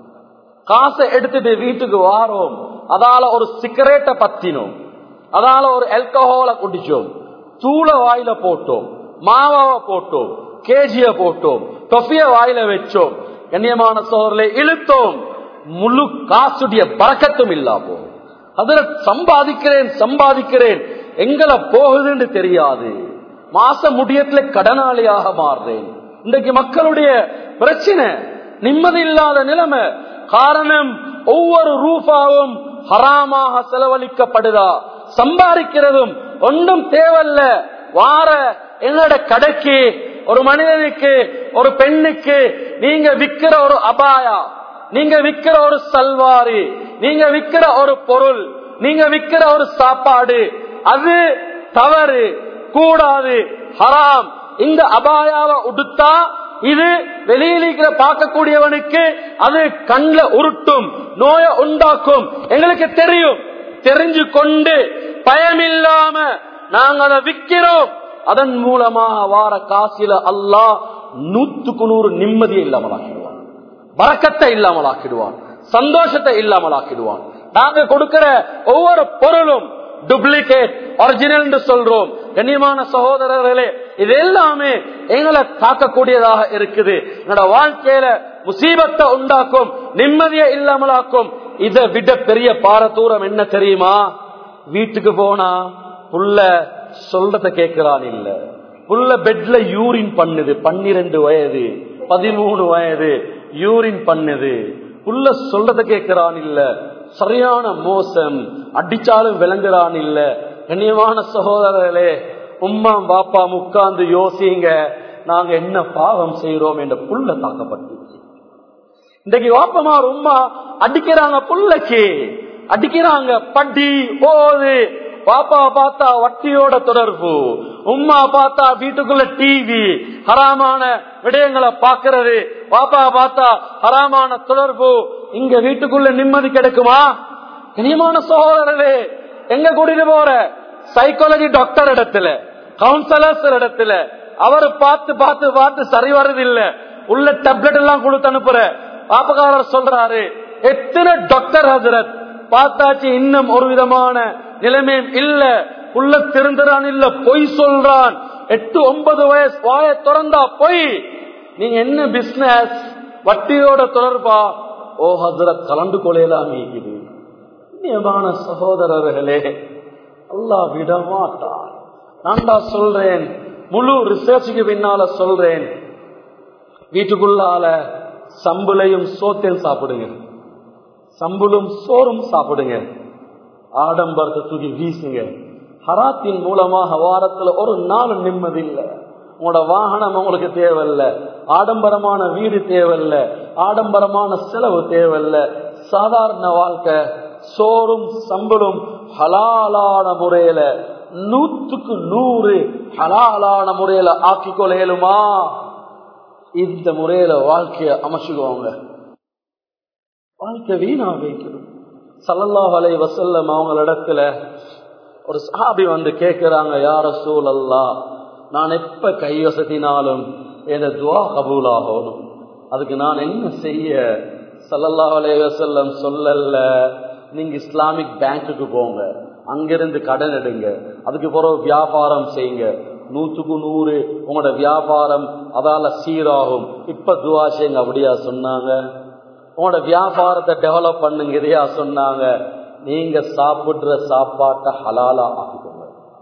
காசை எடுத்துட்டு வீட்டுக்கு வாரோம் அதால ஒரு சிகரெட்டை பத்தினோம் அதால ஒரு ஆல்கஹால குடிச்சோம் தூள வாயில போட்டோம் மாவாவை போட்டோம் கேஜிய போட்டோம் தொஃபிய வாயில வச்சோம் கண்ணியமான சோழர்களை இழுத்தோம் முழு காசுடைய பறக்கத்தும் இல்லாமோ அதுல சம்பாதிக்கிறேன் சம்பாதிக்கிறேன் எங்களை போகுதுன்னு தெரியாது மாச முடியத்துல கடனாளியாக மாறுறேன் இன்றைக்கு மக்களுடைய பிரச்சனை நிம்மதி இல்லாத நிலைமை காரணம் ஒவ்வொரு ரூபாவும் ஹராமாக செலவழிக்கப்படுதா சம்பாதிக்கிறதும் ஒன்றும் தேவையில்ல வார என்னோட கடைக்கு ஒரு மனிதனுக்கு ஒரு பெண்ணுக்கு நீங்க விக்கிற ஒரு அபாயா நீங்க விக்கிற ஒரு சல்வாரி நீங்க விக்கிற ஒரு பொருள் நீங்க விக்கிற ஒரு சாப்பாடு அது தவறு கூடாது ஹராம் இந்த அபாயாவை உடுத்தா இது வெளியில் இருக்கிற பார்க்கக்கூடியவனுக்கு அது கண்ல உருட்டும் நோயை உண்டாக்கும் எங்களுக்கு தெரியும் தெரிஞ்சு கொண்டு பயமில்லாம நாங்க அதை விக்கிறோம் அதன் மூலமாக வார காசில அல்லாஹ் நூத்துக்கு நூறு நிம்மதியை இல்லாமலாக்கிடுவான் வரக்கத்தை இல்லாமலாக்கிடுவான் சந்தோஷத்தை இல்லாமலாக்கிடுவான் நாங்க கொடுக்கிற ஒவ்வொரு பொருளும் டூப்ளிகேட் ஒரிஜினல் சொல்றோம் கண்ணியமான சகோதரர்களே இது எல்லாமே எங்களை தாக்கக்கூடியதாக இருக்குது என்னோட வாழ்க்கையில முசீபத்தை உண்டாக்கும் நிம்மதியை இல்லாமலாக்கும் இதை விட பெரிய பாரதூரம் என்ன தெரியுமா வீட்டுக்கு போனா புள்ள சொல்றத கேட்கிறான் இல்ல புள்ள பெட்ல யூரின் பண்ணுது பன்னிரண்டு வயது பதிமூணு வயது யூரின் பண்ணுது புள்ள சொல்றத கேட்கிறான் இல்ல சரியான மோசம் அடிச்சாலும் விளங்குறான் இல்ல கண்ணியமான சகோதரர்களே உம்மா பாப்பா உட்கார்ந்து யோசிங்க நாங்க என்ன பாவம் செய்யறோம் என்ற புள்ள தாக்கப்பட்டுச்சு இன்றைக்கு வாப்பமார் உம்மா அடிக்கிறாங்க புள்ளைக்கு அடிக்கிறாங்க பட்டி போது பாப்பா பார்த்தா வட்டியோட தொடர்பு உம்மா பார்த்தா வீட்டுக்குள்ள டிவி ஹராமான விடயங்களை பாக்குறது பாப்பா பார்த்தா ஹராமான தொடர்பு இங்க வீட்டுக்குள்ள நிம்மதி கிடைக்குமா இனியமான சகோதரரே எங்க கூட்டிட்டு போற சைக்காலஜி டாக்டர் இடத்துல கவுன்சிலர்ஸ் இடத்துல அவர் பார்த்து பார்த்து பார்த்து சரி வர்றது இல்ல உள்ள டேப்லெட் எல்லாம் கொடுத்து அனுப்புற பாப்பக்காரர் சொல்றாரு எத்தனை டாக்டர் ஹசரத் பார்த்தாச்சு இன்னும் ஒரு விதமான நிலைமையும் இல்ல உள்ள திருந்துறான் இல்ல பொய் சொல்றான் எட்டு ஒன்பது வயசு வாய திறந்தா பொய் நீங்க என்ன பிசினஸ் வட்டியோட தொடர்பா ஓ ஹசரத் கலந்து கொலையெல்லாம் நீக்குது கண்ணியமான சகோதரர்களே அல்லா விடமாட்டான் நான் தான் சொல்றேன் முழு ரிசர்ச்சுக்கு பின்னால சொல்றேன் வீட்டுக்குள்ளால சம்புலையும் சோத்தையும் சாப்பிடுங்க சம்புலும் சோறும் சாப்பிடுங்க ஆடம்பரத்தை தூக்கி வீசுங்க ஹராத்தின் மூலமாக வாரத்துல ஒரு நாள் நிம்மதி இல்லை உங்களோட வாகனம் உங்களுக்கு தேவையில்ல ஆடம்பரமான வீடு தேவையில்ல ஆடம்பரமான செலவு தேவையில்ல சாதாரண வாழ்க்கை சோறும் சம்பளும் ஹலாலான முறையில நூத்துக்கு நூறு ஹலாலான முறையில ஆக்கிக் கொள்ளையலுமா இந்த முறையில வாழ்க்கைய அமைச்சுக்கோங்க வாழ்க்கை வீணா வைக்கணும் சல்லல்லாஹ் அலை வசல்லம் அவங்களிடத்துல ஒரு சாபி வந்து கேட்கிறாங்க யார சூழல்லா நான் எப்ப கையொசத்தினாலும் என் துவா கபூலாகணும் அதுக்கு நான் என்ன செய்ய சல்லல்லாஹ் அலை வசல்லம் சொல்லல நீங்க இஸ்லாமிக் பேங்க்குக்கு போங்க அங்கிருந்து கடன் எடுங்க அதுக்கு பிறகு வியாபாரம் செய்யுங்க நூற்றுக்கு நூறு உங்களோட வியாபாரம் அதால சீராகும் இப்ப துவா செய்யுங்க அப்படியா சொன்னாங்க உங்களோட வியாபாரத்தை டெவலப் பண்ணுங்க இதையா சொன்னாங்க நீங்க சாப்பிடுற சாப்பாட்டை ஹலாலா ஆக்கிக்கோங்க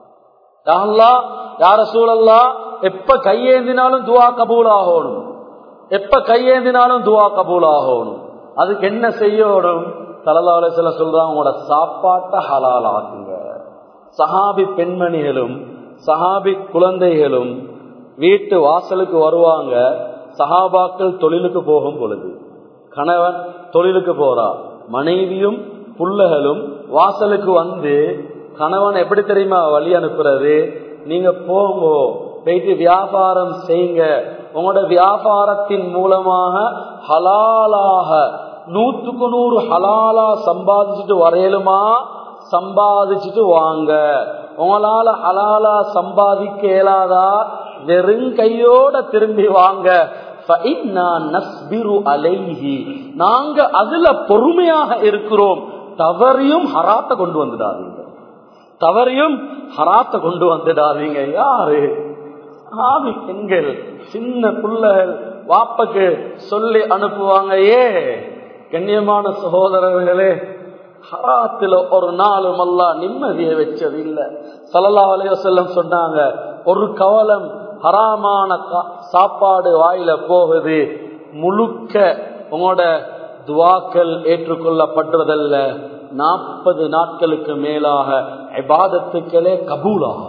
யார சூழல்லா எப்ப கையேந்தினாலும் துவா கபூல் ஆகணும் எப்ப கையேந்தினாலும் துவா கபூல் ஆகணும் அதுக்கு என்ன செய்யணும் தலலால சில சொல்றாங்க உங்களோட சாப்பாட்டை ஹலால் ஆக்குங்க சஹாபி பெண்மணிகளும் சஹாபி குழந்தைகளும் வீட்டு வாசலுக்கு வருவாங்க சஹாபாக்கள் தொழிலுக்கு போகும் பொழுது கணவன் தொழிலுக்கு போறா மனைவியும் புள்ளகளும் வாசலுக்கு வந்து கணவன் எப்படி தெரியுமா வழி அனுப்புறது நீங்க போங்க போயிட்டு வியாபாரம் செய்யுங்க உங்களோட வியாபாரத்தின் மூலமாக ஹலாலாக நூத்துக்கு நூறு ஹலாலா சம்பாதிச்சுட்டு வரையலுமா சம்பாதிச்சுட்டு வாங்க உங்களால ஹலாலா சம்பாதிக்க இயலாதா வெறும் கையோட திரும்பி வாங்க அலைஹி நாங்க அதுல பொறுமையாக இருக்கிறோம் தவறையும் ஹராத்த கொண்டு வந்துடாதீங்க தவறையும் ஹராத்த கொண்டு வந்துடாதீங்க யாரு ஆவி பெண்கள் சின்ன பிள்ளைகள் வாப்பக்கு சொல்லி அனுப்புவாங்க ஏ கண்ணியமான சகோதரர்களே ஹராத்துல ஒரு நாளும் அல்லா நிம்மதியை வச்சது இல்ல சலல்லா அலைய செல்லம் சொன்னாங்க ஒரு கவலம் ஹராமான சாப்பாடு வாயில போகுது முழுக்க உங்களோட துவாக்கள் ஏற்றுக்கொள்ளப்படுறதல்ல நாற்பது நாட்களுக்கு மேலாக இபாதத்துக்களே கபூலாகும்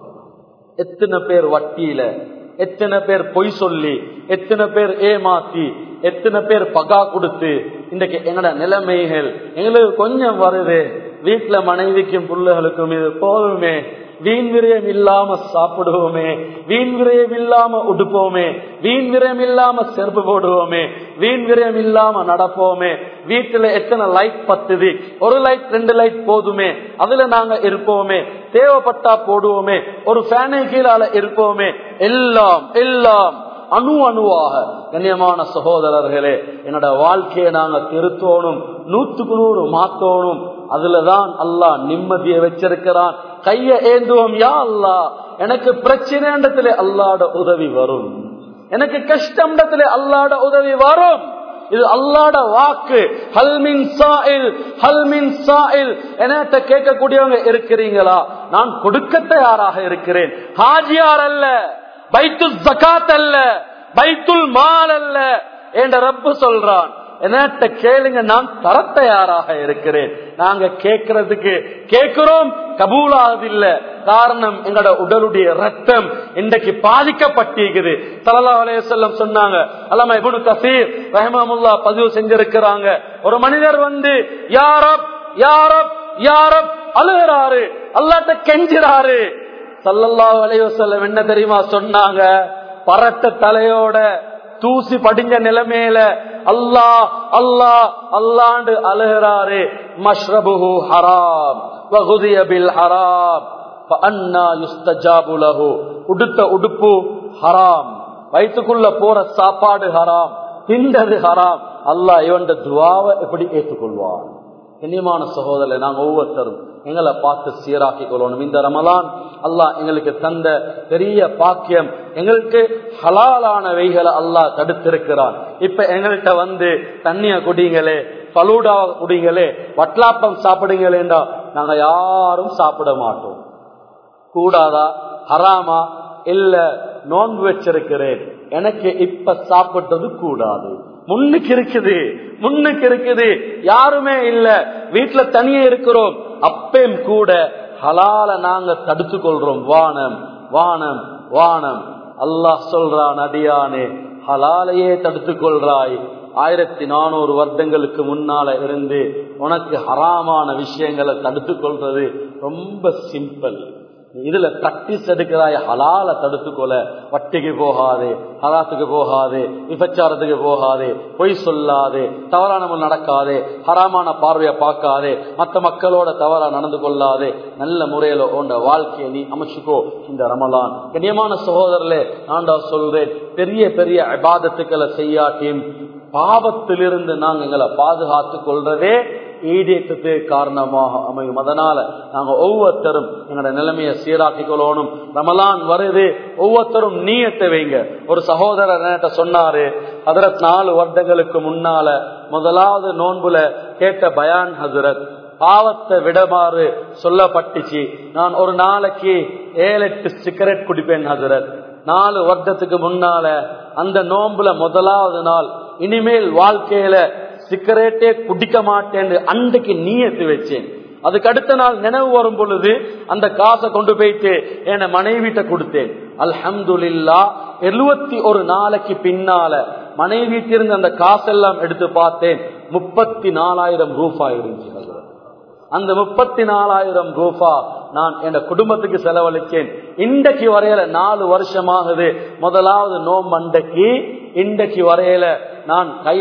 எத்தனை பேர் வட்டியில எத்தனை பேர் பொய் சொல்லி எத்தனை பேர் ஏமாத்தி எத்தனை பேர் பகா கொடுத்து இன்றைக்கு எங்கட நிலைமைகள் எங்களுக்கு கொஞ்சம் வருது வீட்டுல மனைவிக்கும் பிள்ளைகளுக்கும் இது போதுமே வீண் விரயம் இல்லாம சாப்பிடுவோமே வீண் விரயம் இல்லாம உடுப்போமே வீண் விரயம் இல்லாம செருப்பு போடுவோமே வீண் விரயம் இல்லாம நடப்போமே வீட்டுல எத்தனை லைட் பத்துது ஒரு லைட் ரெண்டு லைட் போதுமே அதுல நாங்க இருப்போமே தேவைப்பட்டா போடுவோமே ஒரு ஃபேனை கீழால இருப்போமே எல்லாம் எல்லாம் அணு அணுவாக கண்ணியமான சகோதரர்களே என்னோட வாழ்க்கையை நாங்க திருத்தோணும் நூத்துக்கு நூறு மாத்தோணும் அதுலதான் அல்லாஹ் நிம்மதியை வச்சிருக்கிறான் கைய ஏந்துவோம் யா அல்லா எனக்கு பிரச்சனைன்றதுல அல்லாட உதவி வரும் எனக்கு கஷ்டம்ன்றதுல அல்லாட உதவி வரும் இது அல்லாட வாக்கு ஹல்மின் சாயில் ஹல்மின் சாயில் என்னத்த கேட்கக்கூடியவங்க இருக்கிறீங்களா நான் கொடுக்க தயாராக இருக்கிறேன் ஹாஜியார் அல்ல பைத்துல் ஜகாத் அல்ல பைத்துல் மால் அல்ல என்ற ரப்பு சொல்றான் என்னட்ட கேளுங்க நான் தர தயாராக இருக்கிறேன் நாங்க கேட்கறதுக்கு கேட்கிறோம் கபூலாவதில்லை காரணம் எங்களோட உடலுடைய ரத்தம் இன்றைக்கு பாதிக்கப்பட்டிருக்குது சலல்லா அலைய செல்லம் சொன்னாங்க அல்லாம இபுனு கசீர் ரஹமாமுல்லா பதிவு செஞ்சிருக்கிறாங்க ஒரு மனிதர் வந்து யாரப் யாரப் யாரப் அழுகிறாரு அல்லாட்ட கெஞ்சிறாரு சல்லல்லா அலைய செல்லம் என்ன தெரியுமா சொன்னாங்க பரட்ட தலையோட தூசி படிஞ்ச நிலைமையில அல்லா அல்லா அல்லாண்டு அழுகிறாரு மஷ்ரபுஹு ஹராம் வகுதிய பில் ஹராம் உடுத்த உடுப்பு ஹராம் வயிற்றுக்குள்ள போற சாப்பாடு ஹராம் திண்டது ஹராம் அல்லாஹ் இவன் துவாவை எப்படி ஏற்றுக்கொள்வான் கண்ணியமான சகோதரர் நாங்க ஒவ்வொருத்தரும் எங்களை பார்த்து சீராக்கி கொள்ளணும் இந்த ரமலான் அல்லாஹ் எங்களுக்கு தந்த பெரிய பாக்கியம் எங்களுக்கு ஹலாலானவைகளை அல்லாஹ் தடுத்திருக்கிறான் இப்ப எங்கள்கிட்ட வந்து தண்ணிய குடிங்களே பலூடா குடிங்களே வட்லாப்பம் சாப்பிடுங்களேண்டா நாங்க யாரும் சாப்பிட மாட்டோம் கூடாதா ஹராமா இல்ல நோன்பு வச்சிருக்கிறேன் எனக்கு இப்ப சாப்பிட்டது கூடாது முன்னுக்கு இருக்குது முன்னுக்கு இருக்குது யாருமே இல்ல வீட்டுல தனியே இருக்கிறோம் அப்பயும் கூட ஹலால நாங்க தடுத்து கொள்றோம் வானம் வானம் வானம் அல்லாஹ் சொல்றான் அடியானே ஹலாலையே தடுத்து கொள்றாய் ஆயிரத்தி நானூறு வருடங்களுக்கு முன்னால இருந்து உனக்கு ஹராமான விஷயங்களை தடுத்து கொள்றது ரொம்ப சிம்பிள் இதுல பிராக்டிஸ் எடுக்கிறாய் ஹலால தடுத்துக்கொள்ள வட்டிக்கு போகாது ஹலாத்துக்கு போகாது விபச்சாரத்துக்கு போகாது பொய் சொல்லாது தவறான நடக்காது ஹராமான பார்வையை பார்க்காது மற்ற மக்களோட தவறா நடந்து கொள்ளாது நல்ல முறையில உண்ட வாழ்க்கையை நீ அமைச்சுக்கோ இந்த ரமலான் கண்ணியமான சகோதரர்களே நான்டா சொல்றேன் பெரிய பெரிய அபாதத்துக்களை செய்யாட்டியும் பாவத்திலிருந்து நாங்க எங்களை பாதுகாத்துக் கொள்றதே ஈடேற்றத்துக்கு காரணமாக அமையும் அதனால நாங்க ஒவ்வொருத்தரும் எங்களோட நிலைமையை சீராக்கி கொள்ளணும் ரமலான் வருது ஒவ்வொருத்தரும் நீயத்தை வைங்க ஒரு சகோதரர் என்கிட்ட சொன்னாரு ஹதரத் நாலு வருடங்களுக்கு முன்னால முதலாவது நோன்புல கேட்ட பயான் ஹசரத் பாவத்தை விடமாறு சொல்லப்பட்டுச்சு நான் ஒரு நாளைக்கு ஏழு எட்டு சிகரெட் குடிப்பேன் ஹசரத் நாலு வருடத்துக்கு முன்னால அந்த நோன்புல முதலாவது நாள் இனிமேல் வாழ்க்கையில சிகரெட்டே குடிக்க மாட்டேன் அன்றைக்கு நீயத்து வச்சேன் அதுக்கு அடுத்த நாள் நினைவு வரும் பொழுது அந்த காசை கொண்டு போயிட்டு என் மனைவிட்ட கொடுத்தேன் அல்ஹம்துல்லா எழுபத்தி ஒரு நாளைக்கு பின்னால மனைவிட்டிருந்து அந்த காசெல்லாம் எடுத்து பார்த்தேன் முப்பத்தி நாலாயிரம் ரூபா இருந்துச்சு அந்த முப்பத்தி நாலாயிரம் ரூபா நான் என் குடும்பத்துக்கு செலவழிச்சேன் இன்றைக்கு வரையில நாலு வருஷமாகுது முதலாவது நோம்பண்டைக்கு இன்றைக்கு வரையில நான் கையில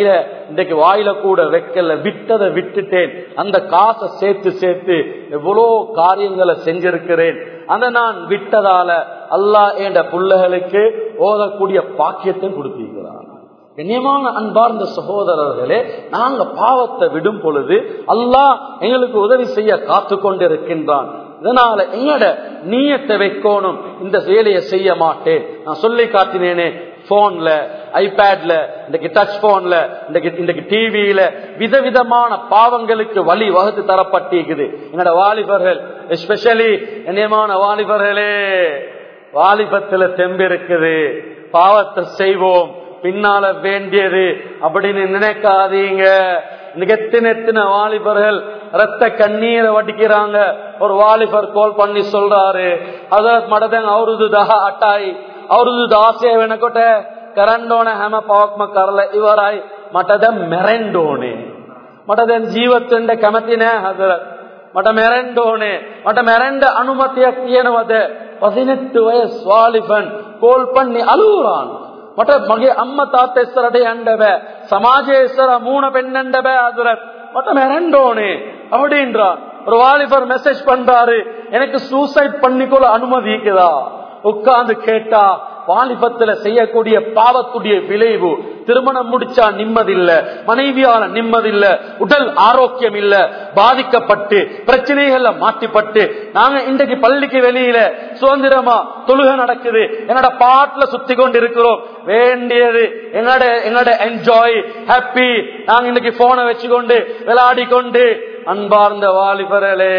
இன்றைக்கு வாயில கூட வைக்கல விட்டதை விட்டுட்டேன் அந்த காசை சேர்த்து சேர்த்து எவ்வளோ காரியங்களை செஞ்சிருக்கிறேன் அந்த நான் விட்டதால அல்லாஹ் என்ற பிள்ளைகளுக்கு ஓதக்கூடிய பாக்கியத்தை கொடுத்திருக்கிறான் கண்ணியமான அன்பார்ந்த சகோதரர்களே நாங்க பாவத்தை விடும் பொழுது அல்லாஹ் எங்களுக்கு உதவி செய்ய காத்து கொண்டிருக்கின்றான் இதனால எங்கட நீயத்தை வைக்கணும் இந்த வேலையை செய்ய மாட்டேன் நான் சொல்லி காட்டினேனே போன்ல ஐபேட்ல இன்றைக்கு டச் போன்ல இன்றைக்கு இன்றைக்கு டிவியில விதவிதமான பாவங்களுக்கு வழி வகுத்து தரப்பட்டிருக்குது என்னோட வாலிபர்கள் எஸ்பெஷலி கண்ணியமான வாலிபர்களே வாலிபத்துல தெம்பிருக்குது பாவத்தை செய்வோம் பின்னால வேண்டியது அப்படின்னு நினைக்காதீங்க இன்னைக்கு எத்தனை எத்தனை வாலிபர்கள் ரத்த கண்ணீரை வடிக்கிறாங்க ஒரு வாலிபர் கால் பண்ணி சொல்றாரு அதற்கு மடதங்க அவருது தஹ அட்டாய் அவருது தாசே வெனකොට කරන්න ඕන හැම පවක්ම කරලා ඉවරයි මට දැන් මැරෙන්න ඕනේ මට දැන් ජීවත් වෙන්න කැමති නෑ හදරත් මට මැරෙන්න ඕනේ මට මැරෙන්න අනුමතියක් තියෙනවද 18 වයස් வாலிபன் கோல் பண்ணி அழுகுறான் මට මගේ අම්මා තාත්තා ඉස්සරට යන්න බෑ සමාජයේ ඉස්සර මූණ පෙන්වන්න බෑ අදුරත් මට මැරෙන්න ඕනේ அப்படின்றான் ஒரு வாலிபர் மெசேஜ் பண்றாரு எனக்கு சூசைட் பண்ணிக்கொள்ள அனுமதி இருக்குதா உட்கார்ந்து கேட்டா வாலிபத்துல செய்யக்கூடிய பாவத்துடைய விளைவு திருமணம் முடிச்சா நிம்மதி இல்ல மனைவியால நிம்மதி இல்ல உடல் ஆரோக்கியம் இல்ல பாதிக்கப்பட்டு பிரச்சனைகள்ல மாட்டிப்பட்டு நாங்க இன்றைக்கு பள்ளிக்கு வெளியில சுதந்திரமா தொழுகை நடக்குது என்னோட பாட்டுல சுத்தி கொண்டு இருக்கிறோம் வேண்டியது எங்களோட எங்களோட என்ஜாய் ஹாப்பி நாங்க இன்னைக்கு போனை வச்சுக்கொண்டு விளையாடி கொண்டு அன்பார்ந்த வாலிபர்களே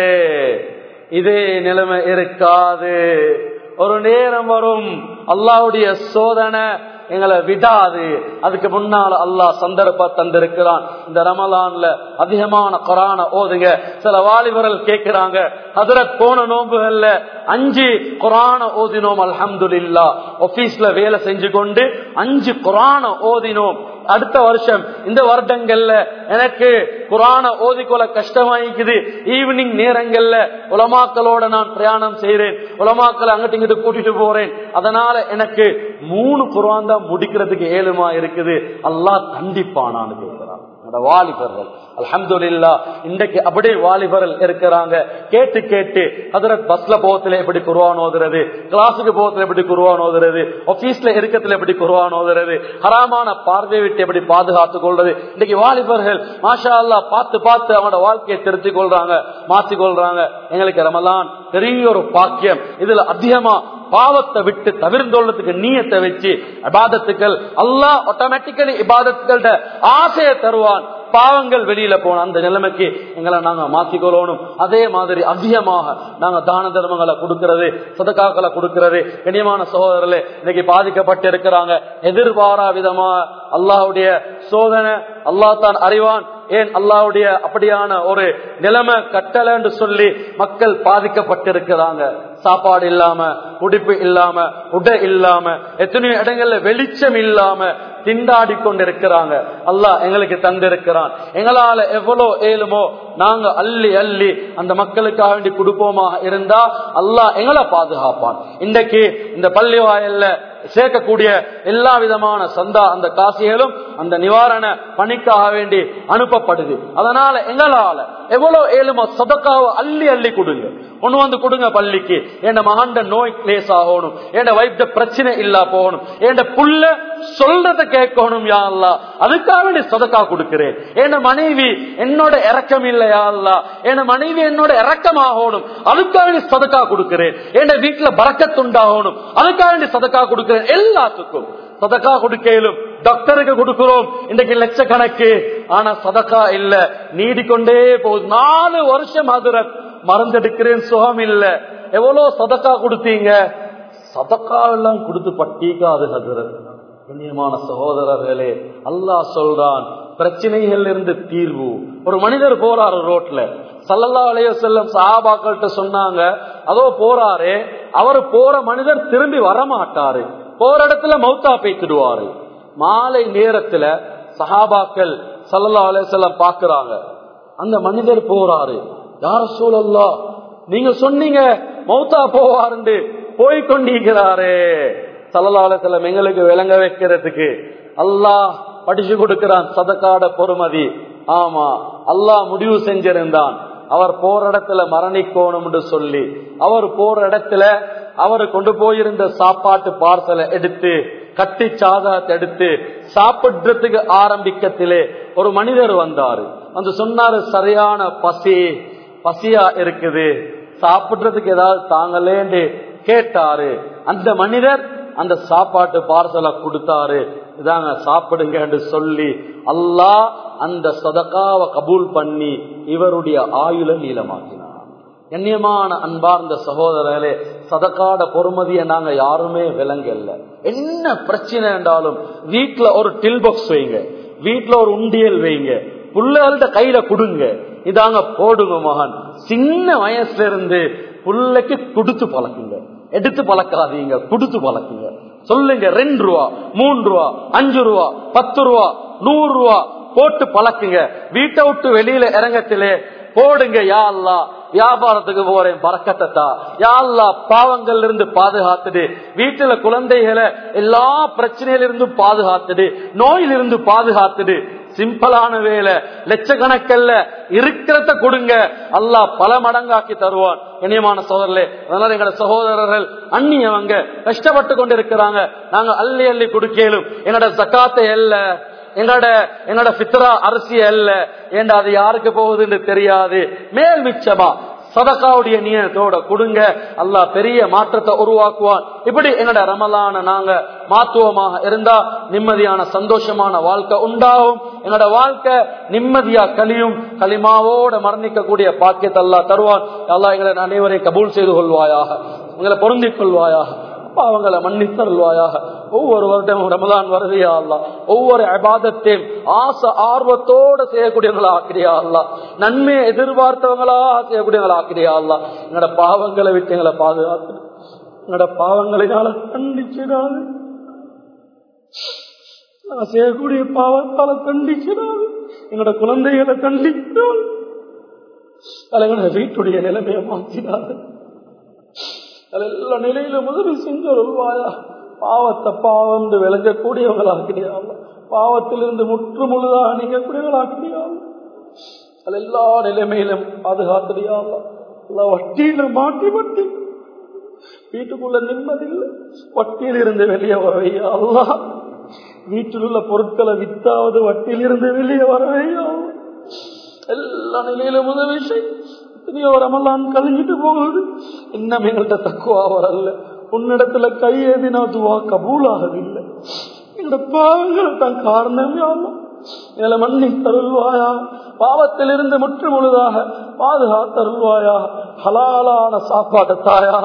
இதே நிலைமை இருக்காது ஒரு நேரம் வரும் அல்லாவுடைய சோதனை எங்களை விடாது அதுக்கு முன்னால அல்லாஹ் சந்தர்ப்ப தந்திருக்கிறான் இந்த ரமலான்ல அதிகமான குரான ஓதுங்க சில வாலிபர்கள் கேட்கிறாங்க ஹதரத் போன நோம்புகள்ல அஞ்சு குரான ஓதினோம் அல்ஹம்துலில்லா ஆபீஸ்ல வேலை செஞ்சு கொண்டு அஞ்சு குரான ஓதினோம் அடுத்த வருஷம் இந்த வருடங்கள்ல எனக்கு குரான ஓதிக்கொள்ள கஷ்டமாயிக்குது ஈவினிங் நேரங்கள்ல உலமாக்களோட நான் பிரயாணம் செய்யறேன் உலமாக்களை அங்கிட்டு இங்கிட்டு கூட்டிட்டு போறேன் அதனால எனக்கு மூணு குரான் தான் முடிக்கிறதுக்கு ஏழுமா இருக்குது அல்லாஹ் கண்டிப்பானான்னு கேட்கிறான் வாலிபர்கள் அலமதுல்லா இன்றைக்கு அப்படியே வாலிபர்கள் இருக்கிறாங்க கேட்டு கேட்டு ஹதரத் பஸ்ல போகத்துல எப்படி குருவான் ஓதுறது கிளாஸுக்கு போகத்துல எப்படி குருவான் ஓதுறது ஆபீஸ்ல இருக்கத்துல எப்படி குருவான் ஓதுறது ஹராமான பார்வை விட்டு எப்படி பாதுகாத்துக் கொள்றது இன்னைக்கு வாலிபர்கள் மாஷா அல்லா பார்த்து பார்த்து அவனோட வாழ்க்கையை திருத்திக் கொள்றாங்க மாற்றிக் கொள்றாங்க எங்களுக்கு ரமலான் பெரிய ஒரு பாக்கியம் இதுல அதிகமா பாவத்தை விட்டு தவிர்ந்தொள்ளதுக்கு நீயத்தை வச்சு இபாதத்துக்கள் அல்லாஹ் ஆட்டோமேட்டிக்கலி இபாதத்துக்கள்ட ஆசையை தருவான் பாவங்கள் வெளியில போன அந்த நிலைமைக்கு எங்களை நாங்க மாத்திக்கொள்ளணும் அதே மாதிரி அதிகமாக நாங்க தான தர்மங்களை கொடுக்கிறது சதக்காக்களை கொடுக்கிறது கண்ணியமான சகோதரர்களே இன்னைக்கு பாதிக்கப்பட்டு இருக்கிறாங்க எதிர்பாரா விதமா அல்லாஹுடைய சோதனை அல்லா தான் அறிவான் ஏன் அல்லாவுடைய அப்படியான ஒரு நிலைமை கட்டளைன்னு சொல்லி மக்கள் பாதிக்கப்பட்டிருக்கிறாங்க சாப்பாடு இல்லாம குடிப்பு இல்லாம உடை இல்லாம எத்தனையோ இடங்கள்ல வெளிச்சம் இல்லாம திண்டாடி கொண்டிருக்கிறாங்க அல்லாஹ் எங்களுக்கு தந்திருக்கிறான் எங்களால எவ்வளவு ஏழுமோ நாங்க அள்ளி அள்ளி அந்த மக்களுக்காக வேண்டி கொடுப்போமா இருந்தா அல்லாஹ் எங்களை பாதுகாப்பான் இன்றைக்கு இந்த பள்ளி வாயல்ல சேர்க்கக்கூடிய எல்லா விதமான சந்தா அந்த காசிகளும் அந்த நிவாரண பணிக்காக வேண்டி அனுப்பப்படுது அதனால எங்களால எவ்வளவு ஏழுமோ சதக்காவை அள்ளி அள்ளி கொடுங்க கொண்டு வந்து கொடுங்க பள்ளிக்கு என் மகண்ட நோய் கிளேஸ் ஆகணும் என் வைத்த பிரச்சனை இல்லா போகணும் என் புள்ள சொல்றத கேட்கணும் யா அல்லா அதுக்காக வேண்டி சதக்கா கொடுக்கிறேன் என் மனைவி என்னோட இறக்கம் இல்லையா அல்லா என் மனைவி என்னோட இறக்கம் ஆகணும் அதுக்காக வேண்டி சதக்கா கொடுக்கிறேன் என் வீட்டுல பறக்கத்துண்டாகணும் அதுக்காக வேண்டி சதக்கா கொடுக்கிறேன் எல்லாத்துக்கும் சதக்கா கொடுக்கலும் டாக்டருக்கு கொடுக்கிறோம் இன்றைக்கு லட்சக்கணக்கு ஆனா சதக்கா இல்ல நீடிக்கொண்டே போகுது நாலு வருஷம் அதுரத் மறந்தெடுக்கிறேன் சுகம் இல்ல எவ்வளவு சதக்கா கொடுத்தீங்க சதக்கா எல்லாம் கொடுத்து பட்டிக்காது ஹசரத் கண்ணியமான சகோதரர்களே அல்லாஹ் சொல்றான் பிரச்சனைகள் இருந்து தீர்வு ஒரு மனிதர் போறாரு ரோட்ல சல்லல்லா அலைய செல்லம் சஹாபாக்கள்கிட்ட சொன்னாங்க அதோ போறாரு அவர் போற மனிதர் திரும்பி வரமாட்டாரு போற இடத்துல மௌத்தா பேத்துடுவாரு மாலை நேரத்துல சஹாபாக்கள் சல்லல்லா அலைய செல்லம் பாக்குறாங்க அந்த மனிதர் போறாரு யார சூழல்லா நீங்க சொன்னீங்க மௌத்தா போவாருண்டு போய் கொண்டிருக்கிறாரு சல்லல்லாஹு செல்லம் எங்களுக்கு விளங்க வைக்கிறதுக்கு அல்லாஹ் படிச்சு கொடுக்கிறான் சதக்காட பொறுமதி ஆமா அல்லாஹ் முடிவு செஞ்சிருந்தான் அவர் போற இடத்துல மரணிக்கோணும் சொல்லி அவர் போற இடத்துல அவர் கொண்டு போயிருந்த சாப்பாட்டு பார்சலை எடுத்து கட்டி சாதத்தை எடுத்து சாப்பிடுறதுக்கு ஆரம்பிக்கத்திலே ஒரு மனிதர் வந்தாரு வந்து சொன்னாரு சரியான பசி பசியா இருக்குது சாப்பிடுறதுக்கு ஏதாவது தாங்களேன்னு கேட்டாரு அந்த மனிதர் அந்த சாப்பாட்டு பார்சலை கொடுத்தாரு இதாங்க சாப்பிடுங்க சொல்லி அல்லாஹ் அந்த சதக்காவை கபூல் பண்ணி இவருடைய ஆயுள நீளமாக்கினார் கண்ணியமான அன்பார்ந்த சகோதரர்களே சதக்காட பொறுமதியை நாங்க யாருமே விளங்கல என்ன பிரச்சனை என்றாலும் வீட்டுல ஒரு டில் பாக்ஸ் வைங்க வீட்டுல ஒரு உண்டியல் வைங்க புள்ளைகள்ட்ட கையில கொடுங்க இதாங்க போடுங்க மகன் சின்ன வயசுல இருந்து புள்ளைக்கு கொடுத்து பழக்குங்க எடுத்து பழக்காதீங்க கொடுத்து பழக்குங்க சொல்லுங்க ரெண்டு ரூபா மூன்று ரூபா அஞ்சு ரூபா பத்து ரூபா நூறு ரூபா போட்டு பழக்குங்க வீட்டை விட்டு வெளியில இறங்கத்திலே போடுங்க யா அல்லா வியாபாரத்துக்கு போறேன் பறக்கத்தா யா அல்லா பாவங்கள்ல இருந்து பாதுகாத்துடு வீட்டுல குழந்தைகளை எல்லா பிரச்சனையில இருந்து பாதுகாத்துடு நோயிலிருந்து பாதுகாத்துடு சிம்பிளான வேலை லட்சக்கணக்கல்ல இருக்கிறத கொடுங்க அல்லாஹ் பல மடங்காக்கி தருவான் இனியமான சோதரர்களே அதனால எங்களோட சகோதரர்கள் அந்நியவங்க கஷ்டப்பட்டு கொண்டு இருக்கிறாங்க நாங்க அள்ளி அள்ளி கொடுக்கலும் எங்களோட சக்காத்தை அல்ல எங்களோட எங்களோட பித்ரா அரிசி அல்ல ஏண்டா அது யாருக்கு போகுதுன்னு தெரியாது மேல் மிச்சமா சதக்காவுடைய நியத்தோட கொடுங்க அல்லாஹ் பெரிய மாற்றத்தை உருவாக்குவான் இப்படி எங்கட ரமலான நாங்க மாத்துவமாக இருந்தா நிம்மதியான சந்தோஷமான வாழ்க்கை உண்டாகும் எங்களோட வாழ்க்கை நிம்மதியா கலியும் களிமாவோட மரணிக்கக்கூடிய பாக்கியத்தை அல்லாஹ் தருவான் அல்லாஹ் எங்களை அனைவரையும் கபூல் செய்து கொள்வாயாக எங்களை பொருந்திக் கொள்வாயாக பாவங்களை மன்னித்தருள்வாயாக ஒவ்வொரு வருடமும் ரமதான் வருதையா அல்லா ஒவ்வொரு அபாதத்தையும் ஆசை ஆர்வத்தோட செய்யக்கூடியவங்களா ஆக்கிறியா அல்லா நன்மையை எதிர்பார்த்தவங்களா செய்யக்கூடியவங்களா ஆக்கிறியா அல்லா எங்களோட பாவங்களை விட்டு எங்களை பாதுகாத்து எங்களோட பாவங்களினால கண்டிச்சிடாது நான் செய்யக்கூடிய பாவத்தால கண்டிச்சிடாது எங்களோட குழந்தைகளை கண்டிக்கிறாள் எங்களோட வீட்டுடைய நிலைமையை மாற்றினாது எல்லா நிலையிலும் உதவி செஞ்சு வருவாயா பாவத்தை பாவம் விளங்கக்கூடியவங்களாக்கிறியாள் பாவத்திலிருந்து முற்று முழுதாக நீங்கக்கூடியவங்களாக்கிறியாள் அது எல்லா நிலைமையிலும் பாதுகாத்துறியாள் வட்டியில மாற்றி வட்டி வீட்டுக்குள்ள நிம்மதி இல்லை வட்டியில் இருந்து வெளியே வரவையா அல்லா வீட்டில் உள்ள பொருட்களை வித்தாவது வட்டியில் இருந்து வெளியே வரவையா எல்லா நிலையிலும் உதவி செய் எத்தனையோ ரமலான் கழிஞ்சிட்டு போகுது இன்னும் எங்கள்கிட்ட தக்குவா வரல உன்னிடத்துல கையேதினா துவா கபூலாகவில்லை எங்களோட பாவங்கள் தான் காரணமே ஆகும் எங்களை மண்ணி தருள்வாயா பாவத்திலிருந்து முற்று முழுதாக பாதுகாத்தருள்வாயா ஹலாலான சாப்பாடு தாயா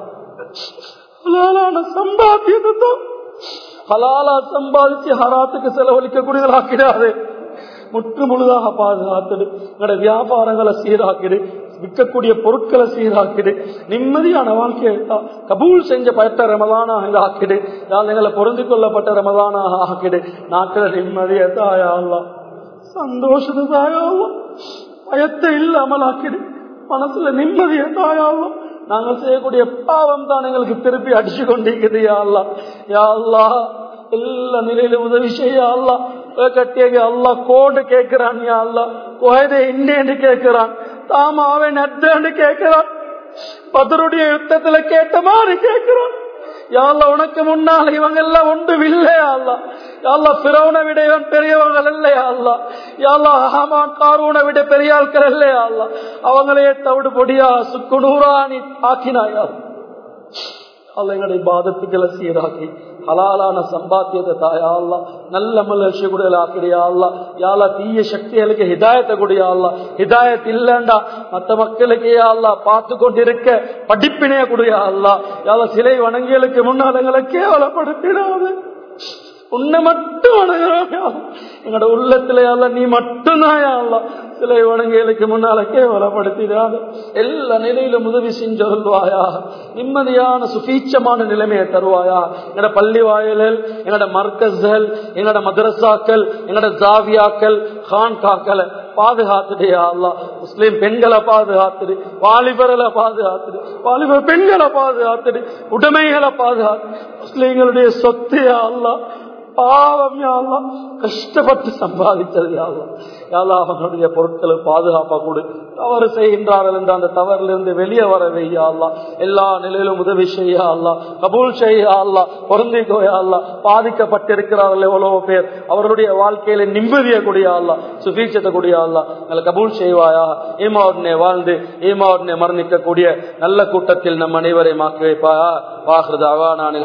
ஹலாலான சம்பாத்தியத்தை தான் ஹலாலா சம்பாதிச்சு ஹராத்துக்கு செலவழிக்கக்கூடியவர்களாக்கிறாரு முற்று முழுதாக பாதுகாத்துடு எங்களோட வியாபாரங்களை சீராக்கிடு விற்கக்கூடிய பொருட்களை சீராக்கிடு நிம்மதியான வாழ்க்கையை கபூல் செஞ்ச பட்ட ரமதானாக இதை ஆக்கிடு எங்களை பொருந்தி கொள்ளப்பட்ட ரமதானாக ஆக்கிடு நாட்டில் நிம்மதியை தாயாலாம் சந்தோஷத்தை தாயாலாம் பயத்தை இல்லாமல் ஆக்கிடு மனசுல நிம்மதியை தாயாலாம் நாங்கள் செய்யக்கூடிய பாவம் தான் எங்களுக்கு திருப்பி அடிச்சு கொண்டிருக்குது யாழ்லா யாழ்லா எல்லா நிலையிலும் உதவி செய்ய அல்லா கட்டிய அல்லா கோடு கேட்கிறான் யா அல்லா கோயதை இன்னேன்னு கேட்கிறான் தாமாவே நட்டன்னு கேட்கிறான் பதருடைய யுத்தத்துல கேட்ட மாதிரி கேட்கிறான் யாழ்ல உனக்கு முன்னால் இவங்க எல்லாம் ஒன்று இல்லையா அல்லா யாழ்லா பிறவனை விட இவன் பெரியவங்க இல்லையா அல்லா யாழ்லா ஹமா காரூனை விட பெரிய ஆட்கள் இல்லையா அல்லா அவங்களையே தவிடு பொடியா சுக்குநூறா நீ ஆக்கினாயா அல்ல எங்களுடைய பாதத்துக்களை சீராக்கி ஹலாலான சம்பாத்தியத்தை தாயா அல்லா நல்ல மலர்ச்சி கூட ஆக்கிறியா அல்லா யாலா தீய சக்திகளுக்கு ஹிதாயத்தை கூடியா அல்லா ஹிதாயத் இல்லண்டா மத்த மக்களுக்கு அல்லா பார்த்து கொண்டிருக்க படிப்பினைய கூடியா அல்லா யால சிலை வணங்கிகளுக்கு முன்னால் எங்களை கேவலப்படுத்திடாது உன்னை மட்டும் வணங்குறோம் எங்களோட உள்ளத்துல அல்ல நீ மட்டும்தான் சிலை வணங்கிகளுக்கு முன்னால கேவலப்படுத்திடாத எல்லா நிலையிலும் உதவி செஞ்சொல்வாயா நிம்மதியான சுபீட்சமான நிலைமையை தருவாயா எங்களோட பள்ளி வாயில்கள் எங்களோட மர்க்கஸ்கள் எங்களோட மதரசாக்கள் எங்களோட ஜாவியாக்கள் கான்காக்களை பாதுகாத்துடையா அல்லா முஸ்லீம் பெண்களை பாதுகாத்துடு வாலிபர்களை பாதுகாத்துடு வாலிபர் பெண்களை பாதுகாத்துடு உடைமைகளை பாதுகாத்து முஸ்லீம்களுடைய சொத்தையா அல்லா பாவம் யாழ்லா கஷ்டப்பட்டு சம்பாதிச்சது யாழ்லா யாழ்லா அவனுடைய பொருட்களை பாதுகாப்பா கொடு தவறு செய்கின்றார்கள் என்ற அந்த தவறிலிருந்து வெளியே வர வையாள்லா எல்லா நிலையிலும் உதவி செய்யா அல்லா கபூல் செய்யா அல்லா பொருந்திக்கோயா அல்லா பாதிக்கப்பட்டிருக்கிறார்கள் எவ்வளவு பேர் அவர்களுடைய வாழ்க்கையில நிம்மதியை கூடிய அல்லா சுபீட்சத்தை கூடிய அல்லா எங்களை கபூல் செய்வாயா ஈமாவுடனே வாழ்ந்து ஈமாவுடனே மரணிக்கக்கூடிய நல்ல கூட்டத்தில் நம் அனைவரை மாக்கி வைப்பாயா வாக்குறதாக நான்